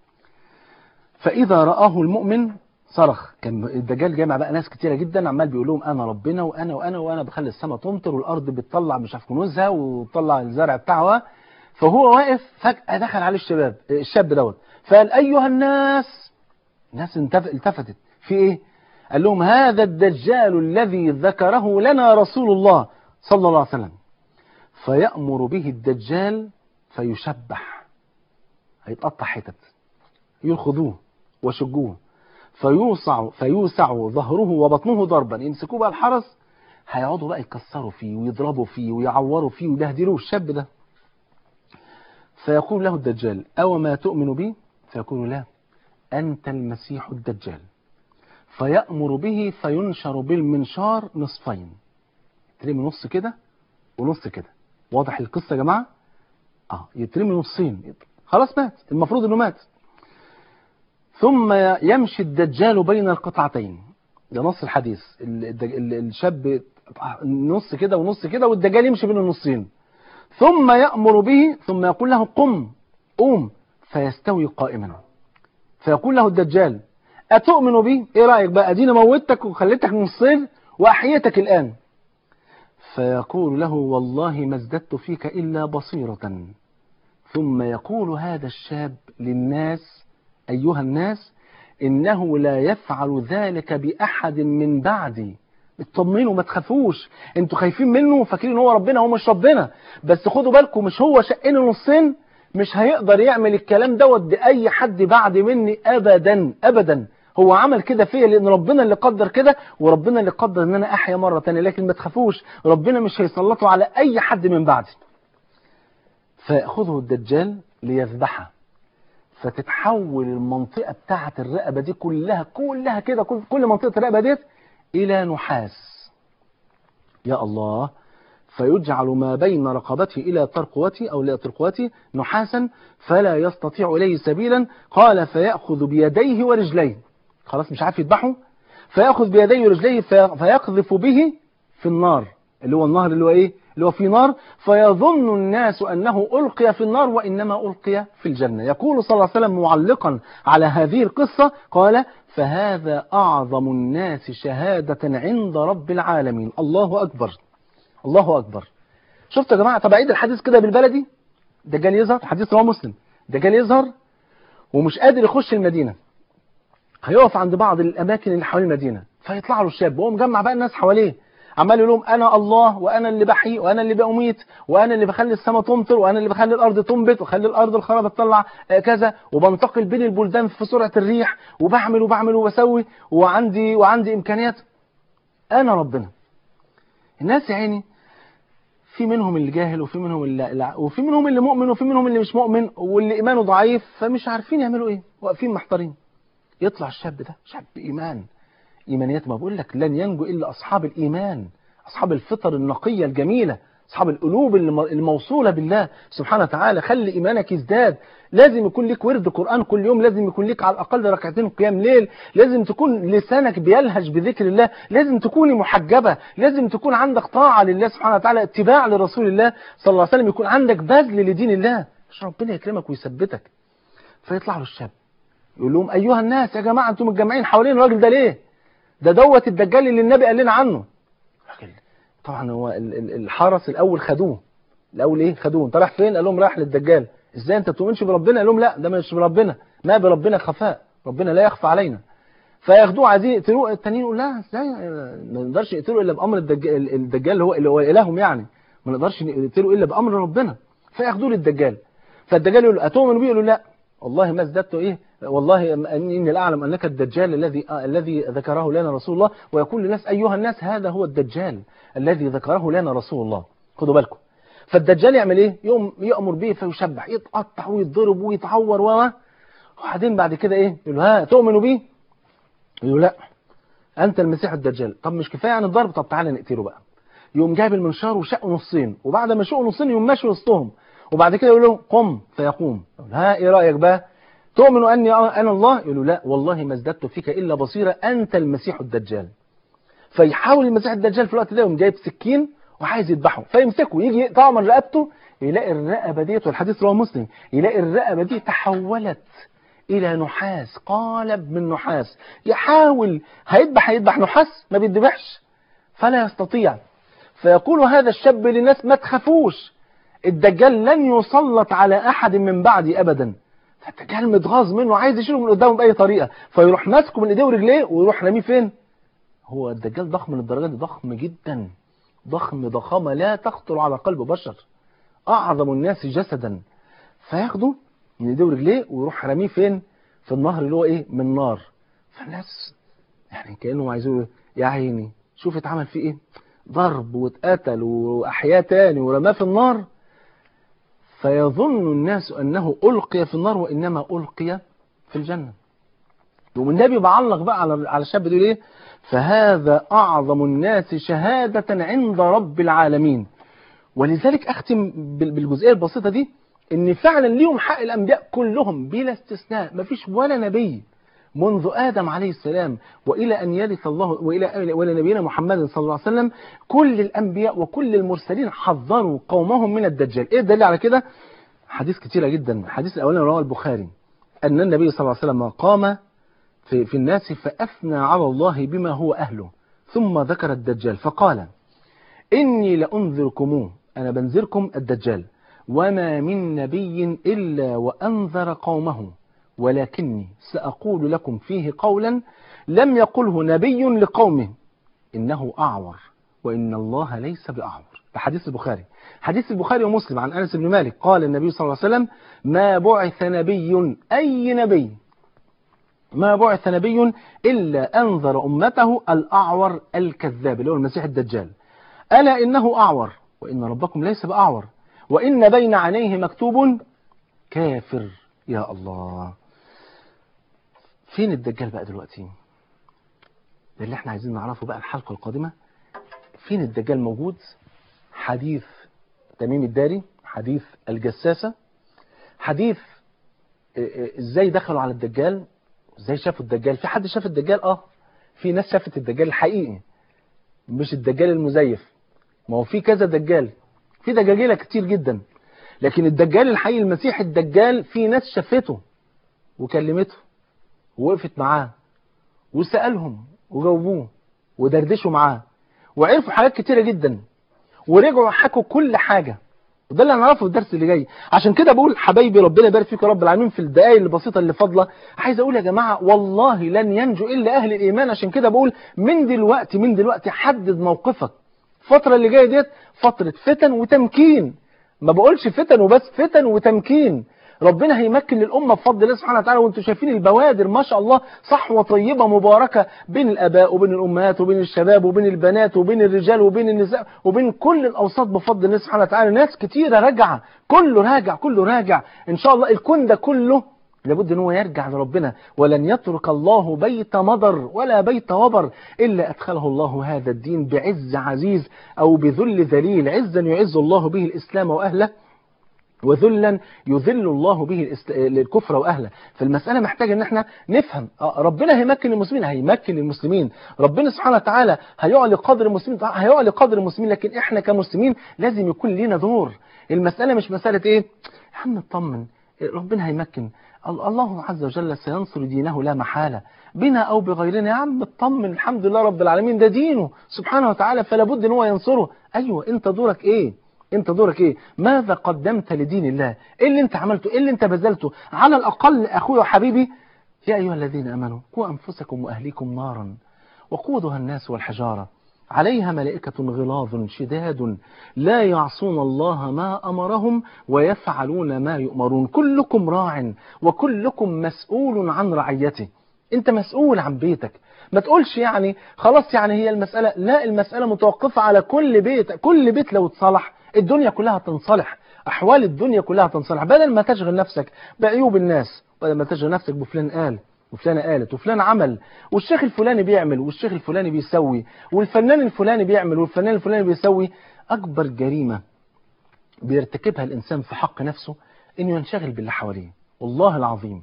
فاذا راه المؤمن صرخ كان الدجال جامع بقى ناس كتيره جدا عمال بيقول لهم انا ربنا وانا وانا وانا بخلي السماء تمطر والارض بتطلع مش عارف كنوزها وتطلع الزرع بتاعها فهو واقف فجاه دخل عليه الشباب الشاب دوت فقال ايها الناس الناس التفتت في ايه قال لهم هذا الدجال الذي ذكره لنا رسول الله صلى الله عليه وسلم فيأمر به الدجال فيشبح هيتقطع حتت يلخذوه وشجوه فيوسع فيوسع ظهره وبطنه ضربا يمسكوه بقى الحرس هيقعدوا بقى يكسروا فيه ويضربوا فيه ويعوروا فيه ويبهدلوه الشاب ده فيقول له الدجال أو ما تؤمن بي فيقول لا أنت المسيح الدجال فيأمر به فينشر بالمنشار نصفين يترمي نص كده ونص كده واضح القصة يا جماعة اه يترمي نصين خلاص مات المفروض انه مات ثم يمشي الدجال بين القطعتين ده نص الحديث الشاب نص كده ونص كده والدجال يمشي بين النصين ثم يأمر به ثم يقول له قم قوم فيستوي قائما فيقول له الدجال أتؤمن بي إيه رأيك بقى أدينا موتك وخليتك نصين وأحيتك الآن فيقول له والله ما ازددت فيك إلا بصيرة ثم يقول هذا الشاب للناس أيها الناس إنه لا يفعل ذلك بأحد من بعدي اطمنوا ما تخافوش انتوا خايفين منه وفاكرين هو ربنا هو مش ربنا بس خدوا بالكم مش هو شقنا نصين مش هيقدر يعمل الكلام دوت بأي حد بعد مني أبدا أبدا هو عمل كده فيا لأن ربنا اللي قدر كده وربنا اللي قدر إن أنا أحيا مرة تانية لكن ما تخافوش ربنا مش هيسلطه على أي حد من بعدي فيأخذه الدجال ليذبحه فتتحول المنطقة بتاعة الرقبة دي كلها كلها كده كل, كل منطقة الرقبة ديت إلى نحاس يا الله فيجعل ما بين رقبته إلى ترقوته أو إلى ترقوته نحاسا فلا يستطيع إليه سبيلا قال فيأخذ بيديه ورجليه خلاص مش عارف يذبحه فيأخذ بيديه ورجليه فيقذف به في النار اللي هو النهر اللي هو إيه اللي هو في نار فيظن الناس أنه ألقي في النار وإنما ألقي في الجنة يقول صلى الله عليه وسلم معلقا على هذه القصة قال فهذا أعظم الناس شهادة عند رب العالمين الله أكبر الله أكبر شفت يا جماعة طب عيد الحديث كده بالبلدي دجال يظهر حديث رواه مسلم دجال يظهر ومش قادر يخش المدينة هيقف عند بعض الأماكن اللي حوالين المدينة فيطلع له الشاب وهو مجمع بقى الناس حواليه عمال يقول لهم انا الله وانا اللي بحيي وانا اللي بأميت وانا اللي بخلي السماء تمطر وانا اللي بخلي الارض تنبت وخلي الارض الخرابه تطلع كذا وبنتقل بين البلدان في سرعه الريح وبعمل وبعمل وبسوي وعندي وعندي امكانيات انا ربنا الناس يا عيني في منهم اللي جاهل وفي منهم اللي اللي- وفي منهم اللي مؤمن وفي منهم اللي مش مؤمن واللي ايمانه ضعيف فمش عارفين يعملوا ايه واقفين محتارين يطلع الشاب ده شاب ايمان ايمانيات ما بقول لك لن ينجو الا اصحاب الايمان اصحاب الفطر النقيه الجميله اصحاب القلوب الم- الموصوله بالله سبحانه وتعالى خلي ايمانك يزداد لازم يكون لك ورد قران كل يوم لازم يكون لك على الاقل ركعتين قيام ليل لازم تكون لسانك بيلهج بذكر الله لازم تكوني محجبه لازم تكون عندك طاعه لله سبحانه وتعالى اتباع لرسول الله صلى الله عليه وسلم يكون عندك بذل لدين الله عشان ربنا يكرمك ويثبتك فيطلع له الشاب يقول لهم ايها الناس يا جماعه انتم متجمعين حوالين الراجل ده ليه ده دوت الدجال اللي النبي قال لنا عنه الراجل طبعا هو ال- ال- الحرس الاول خدوه الاول ايه خدوه انت رايح فين قال لهم رايح للدجال ازاي انت بتؤمنش بربنا قال لهم لا ده مش بربنا ما بربنا خفاء ربنا لا يخفى علينا فياخدوه عايزين يقتلوه التانيين يقول لا ازاي ما نقدرش نقتله الا بامر الدجال الدجال اللي هو اللي هو الههم يعني ما نقدرش نقتله الا بامر ربنا فياخدوه للدجال فالدجال يقول له اتؤمن بيه يقول له لا والله ما ازددت ايه والله اني لا اعلم انك الدجال الذي آه الذي ذكره لنا رسول الله ويقول للناس ايها الناس هذا هو الدجال الذي ذكره لنا رسول الله خدوا بالكم فالدجال يعمل ايه يقوم يامر به فيشبح يتقطع ويتضرب ويتعور و وبعدين بعد كده ايه يقول له ها تؤمنوا بيه يقول له لا انت المسيح الدجال طب مش كفايه عن الضرب طب تعالى نقتله بقى يقوم جايب المنشار وشقه نصين وبعد ما شقه نصين يقوم ماشي وسطهم وبعد كده يقول له قم فيقوم يقول ها ايه رايك بقى تؤمن اني انا الله يقول له لا والله ما ازددت فيك الا بصيره انت المسيح الدجال فيحاول المسيح الدجال في الوقت ده يقوم جايب سكين وعايز يذبحه فيمسكه يجي يقطعه من رقبته يلاقي الرقبه ديت والحديث رواه مسلم يلاقي الرقبه دي تحولت الى نحاس قالب من نحاس يحاول هيذبح هيذبح نحاس ما بيذبحش فلا يستطيع فيقول هذا الشاب للناس ما تخافوش الدجال لن يسلط على احد من بعدي ابدا فالدجال متغاظ منه عايز يشيله من قدامه باي طريقه فيروح ماسكه من ايديه ورجليه ويروح راميه فين هو الدجال ضخم للدرجه دي ضخم جدا ضخم ضخامه لا تخطر على قلب بشر اعظم الناس جسدا فياخده من ايديه ورجليه ويروح راميه فين في النهر اللي هو ايه من نار فالناس يعني كانهم عايزين يا عيني شوف اتعمل فيه ايه ضرب واتقتل واحياه تاني ورماه في النار فيظن الناس انه القي في النار وانما القي في الجنه يقوم النبي بعلق بقى على على الشاب ده ايه فهذا اعظم الناس شهاده عند رب العالمين ولذلك اختم بالجزئيه البسيطه دي ان فعلا ليهم حق الانبياء كلهم بلا استثناء مفيش ولا نبي منذ ادم عليه السلام والى ان يرث الله والى والى نبينا محمد صلى الله عليه وسلم كل الانبياء وكل المرسلين حذروا قومهم من الدجال ايه الدليل على كده حديث كتيره جدا الحديث الاولاني رواه البخاري ان النبي صلى الله عليه وسلم قام في, في الناس فاثنى على الله بما هو اهله ثم ذكر الدجال فقال اني لانذركموه انا بنذركم الدجال وما من نبي الا وانذر قومه ولكني سأقول لكم فيه قولا لم يقله نبي لقومه إنه أعور وإن الله ليس بأعور ده حديث البخاري حديث البخاري ومسلم عن أنس بن مالك قال النبي صلى الله عليه وسلم ما بعث نبي أي نبي ما بعث نبي إلا أنذر أمته الأعور الكذاب اللي هو المسيح الدجال ألا إنه أعور وإن ربكم ليس بأعور وإن بين عينيه مكتوب كافر يا الله فين الدجال بقى دلوقتي ده اللي احنا عايزين نعرفه بقى الحلقة القادمة فين الدجال موجود حديث تميم الداري حديث الجساسة حديث ازاي دخلوا على الدجال ازاي شافوا الدجال في حد شاف الدجال اه في ناس شافت الدجال الحقيقي مش الدجال المزيف ما هو في كذا دجال في دجاجيلة كتير جدا لكن الدجال الحقيقي المسيح الدجال في ناس شافته وكلمته ووقفت معاه وسألهم وجاوبوه ودردشوا معاه وعرفوا حاجات كتيرة جدا ورجعوا حكوا كل حاجة وده اللي هنعرفه في الدرس اللي جاي عشان كده بقول حبايبي ربنا يبارك فيكم يا رب العالمين في الدقائق البسيطه اللي فاضله عايز اقول يا جماعه والله لن ينجو الا اهل الايمان عشان كده بقول من دلوقتي من دلوقتي حدد موقفك الفتره اللي جايه ديت فتره فتن وتمكين ما بقولش فتن وبس فتن وتمكين ربنا هيمكن للأمة بفضل الله سبحانه وتعالى وانتم شايفين البوادر ما شاء الله صحوة طيبة مباركة بين الآباء وبين الأمهات وبين الشباب وبين البنات وبين الرجال وبين النساء وبين كل الأوساط بفضل الله سبحانه وتعالى ناس كتيرة راجعة كله راجع كله راجع إن شاء الله الكون ده كله لابد ان هو يرجع لربنا ولن يترك الله بيت مضر ولا بيت وبر إلا أدخله الله هذا الدين بعز عزيز أو بذل ذليل عزا يعز الله به الإسلام وأهله وذلا يذل الله به الكفر واهله فالمساله محتاجه ان احنا نفهم ربنا هيمكن المسلمين هيمكن المسلمين ربنا سبحانه وتعالى هيعلي قدر المسلمين هيعلي قدر المسلمين لكن احنا كمسلمين لازم يكون لنا دور المساله مش مساله ايه يا عم اطمن ربنا هيمكن الله عز وجل سينصر دينه لا محاله بنا او بغيرنا يا عم اطمن الحمد لله رب العالمين ده دينه سبحانه وتعالى فلا بد ان هو ينصره ايوه انت دورك ايه انت دورك ايه ماذا قدمت لدين الله ايه اللي انت عملته ايه اللي انت بذلته على الاقل اخويا وحبيبي يا ايها الذين امنوا قوا انفسكم واهليكم نارا وقودها الناس والحجاره عليها ملائكة غلاظ شداد لا يعصون الله ما أمرهم ويفعلون ما يؤمرون كلكم راع وكلكم مسؤول عن رعيته انت مسؤول عن بيتك ما تقولش يعني خلاص يعني هي المسألة لا المسألة متوقفة على كل بيت كل بيت لو اتصلح الدنيا كلها تنصلح أحوال الدنيا كلها تنصلح بدل ما تشغل نفسك بعيوب الناس بدل ما تشغل نفسك بفلان قال وفلانة قالت وفلان عمل والشيخ الفلاني بيعمل والشيخ الفلاني بيسوي والفنان الفلاني بيعمل والفنان الفلاني بيسوي أكبر جريمة بيرتكبها الإنسان في حق نفسه إنه ينشغل باللي حواليه والله العظيم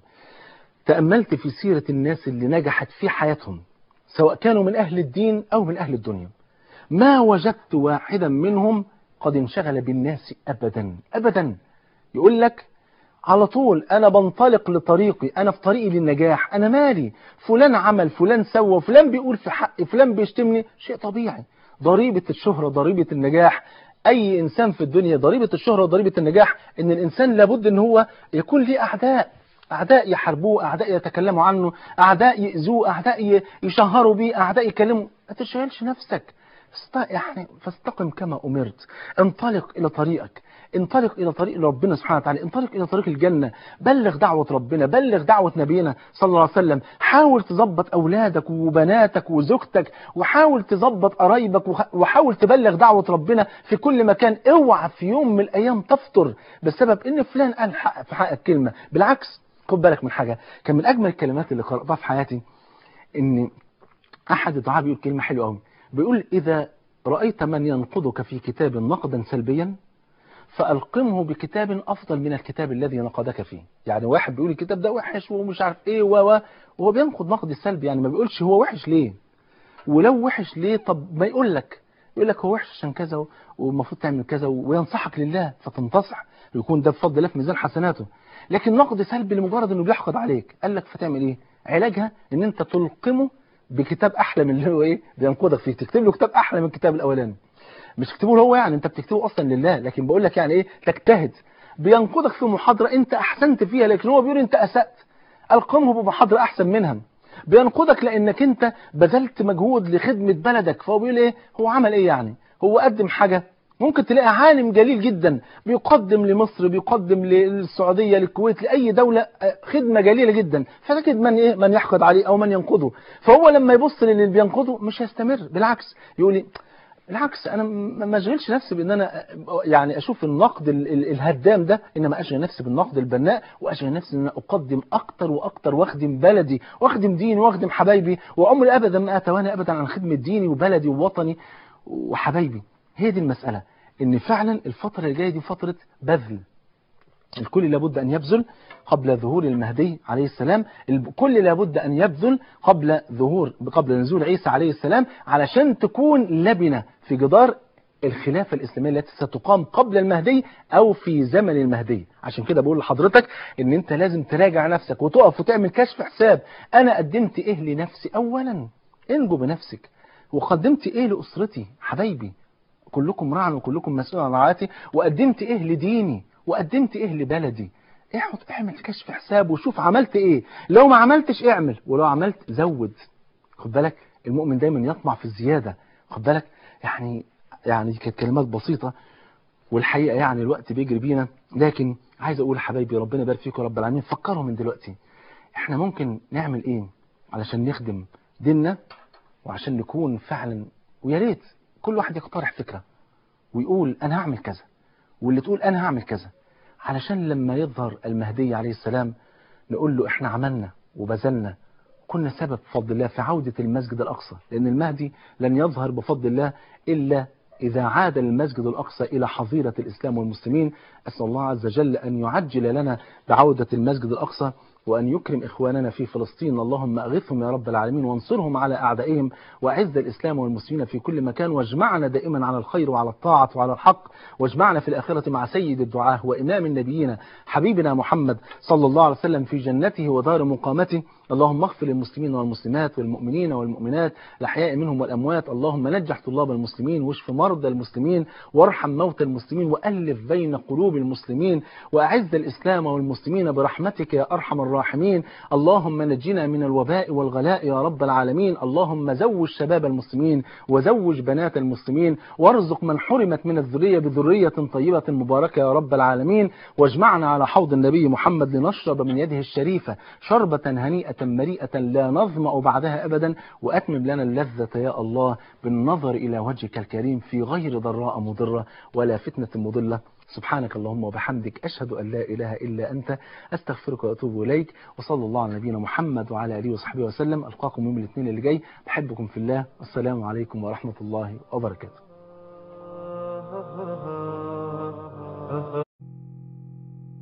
تأملت في سيرة الناس اللي نجحت في حياتهم سواء كانوا من أهل الدين أو من أهل الدنيا ما وجدت واحدا منهم قد انشغل بالناس أبدا أبدا يقول لك على طول أنا بنطلق لطريقي أنا في طريقي للنجاح أنا مالي فلان عمل فلان سوى فلان بيقول في حقي فلان بيشتمني شيء طبيعي ضريبة الشهرة ضريبة النجاح أي إنسان في الدنيا ضريبة الشهرة وضريبة النجاح إن الإنسان لابد إن هو يكون ليه أعداء أعداء يحاربوه أعداء يتكلموا عنه أعداء يأذوه أعداء يشهروا بيه أعداء يكلموا ما تشغلش نفسك يعني فاستقم كما أمرت انطلق إلى طريقك انطلق إلى طريق ربنا سبحانه وتعالى انطلق إلى طريق الجنة بلغ دعوة ربنا بلغ دعوة نبينا صلى الله عليه وسلم حاول تظبط أولادك وبناتك وزوجتك وحاول تظبط قرايبك وحاول تبلغ دعوة ربنا في كل مكان اوعى في يوم من الأيام تفطر بسبب إن فلان قال حق في حقك كلمة بالعكس خد بالك من حاجة كان من أجمل الكلمات اللي قرأتها في حياتي إن أحد الدعاء بيقول كلمة حلوة قوي بيقول إذا رأيت من ينقضك في كتاب نقدا سلبيا فألقمه بكتاب أفضل من الكتاب الذي نقدك فيه يعني واحد بيقول الكتاب ده وحش ومش عارف إيه و وهو بينقد نقد السلبي يعني ما بيقولش هو وحش ليه ولو وحش ليه طب ما يقول لك يقول لك هو وحش عشان كذا والمفروض تعمل كذا وينصحك لله فتنتصح يكون ده بفضل الله في ميزان حسناته لكن نقد سلبي لمجرد انه بيحقد عليك قال لك فتعمل ايه علاجها ان انت تلقمه بكتاب احلى من اللي هو ايه بينقدك فيه تكتب له كتاب احلى من الكتاب الاولاني مش تكتبه له هو يعني انت بتكتبه اصلا لله لكن بقول لك يعني ايه تجتهد بينقدك في محاضره انت احسنت فيها لكن هو بيقول انت اسات القمه بمحاضره احسن منها بينقدك لانك انت بذلت مجهود لخدمه بلدك فهو بيقول ايه هو عمل ايه يعني هو قدم حاجه ممكن تلاقي عالم جليل جدا بيقدم لمصر بيقدم للسعوديه للكويت لاي دوله خدمه جليله جدا فتجد من ايه من يحقد عليه او من ينقده فهو لما يبص للي بينقده مش هيستمر بالعكس يقول لي بالعكس انا ما اشغلش نفسي بان انا يعني اشوف النقد ال ال الهدام ده انما اشغل نفسي بالنقد البناء واشغل نفسي ان انا اقدم اكتر واكتر واخدم بلدي واخدم ديني واخدم حبايبي وعمري ابدا ما اتوانى ابدا عن خدمه ديني وبلدي ووطني وحبايبي هي دي المساله ان فعلا الفتره اللي جايه دي فتره بذل الكل لابد أن يبذل قبل ظهور المهدي عليه السلام الكل لابد أن يبذل قبل ظهور قبل نزول عيسى عليه السلام علشان تكون لبنة في جدار الخلافة الإسلامية التي ستقام قبل المهدي أو في زمن المهدي عشان كده بقول لحضرتك إن أنت لازم تراجع نفسك وتقف وتعمل كشف حساب أنا قدمت إيه لنفسي أولا انجو بنفسك وقدمت إيه لأسرتي حبايبي كلكم راع وكلكم مسؤول عن رعايتي وقدمت إيه لديني وقدمت ايه لبلدي اقعد اعمل كشف حساب وشوف عملت ايه لو ما عملتش اعمل ولو عملت زود خد بالك المؤمن دايما يطمع في الزيادة خد بالك يعني يعني كانت كلمات بسيطة والحقيقة يعني الوقت بيجري بينا لكن عايز أقول حبايبي ربنا يبارك فيكم رب العالمين فكروا من دلوقتي احنا ممكن نعمل ايه علشان نخدم ديننا وعشان نكون فعلا ويا ريت كل واحد يقترح فكرة ويقول أنا هعمل كذا واللي تقول أنا هعمل كذا علشان لما يظهر المهدي عليه السلام نقول له احنا عملنا وبذلنا كنا سبب بفضل الله في عودة المسجد الأقصى لأن المهدي لن يظهر بفضل الله إلا إذا عاد المسجد الأقصى إلى حظيرة الإسلام والمسلمين أسأل الله عز وجل أن يعجل لنا بعودة المسجد الأقصى وأن يكرم إخواننا في فلسطين اللهم أغثهم يا رب العالمين وانصرهم على أعدائهم وأعز الإسلام والمسلمين في كل مكان واجمعنا دائما على الخير وعلى الطاعة وعلى الحق واجمعنا في الآخرة مع سيد الدعاة وإمام النبيين حبيبنا محمد صلى الله عليه وسلم في جنته ودار مقامته اللهم اغفر للمسلمين والمسلمات والمؤمنين والمؤمنات الأحياء منهم والأموات اللهم نجح طلاب المسلمين واشف مرضى المسلمين وارحم موتى المسلمين وألف بين قلوب المسلمين وأعز الإسلام والمسلمين برحمتك يا أرحم الراحمين اللهم نجنا من الوباء والغلاء يا رب العالمين اللهم زوج شباب المسلمين وزوج بنات المسلمين وارزق من حرمت من الذرية بذرية طيبة مباركة يا رب العالمين واجمعنا على حوض النبي محمد لنشرب من يده الشريفة شربة هنيئة مريئة لا نظمأ بعدها أبدا وأتمم لنا اللذة يا الله بالنظر إلى وجهك الكريم في غير ضراء مضرة ولا فتنة مضلة سبحانك اللهم وبحمدك أشهد أن لا إله إلا أنت أستغفرك وأتوب إليك وصلى الله على نبينا محمد وعلى آله وصحبه وسلم ألقاكم يوم الاثنين اللي جاي بحبكم في الله والسلام عليكم ورحمة الله وبركاته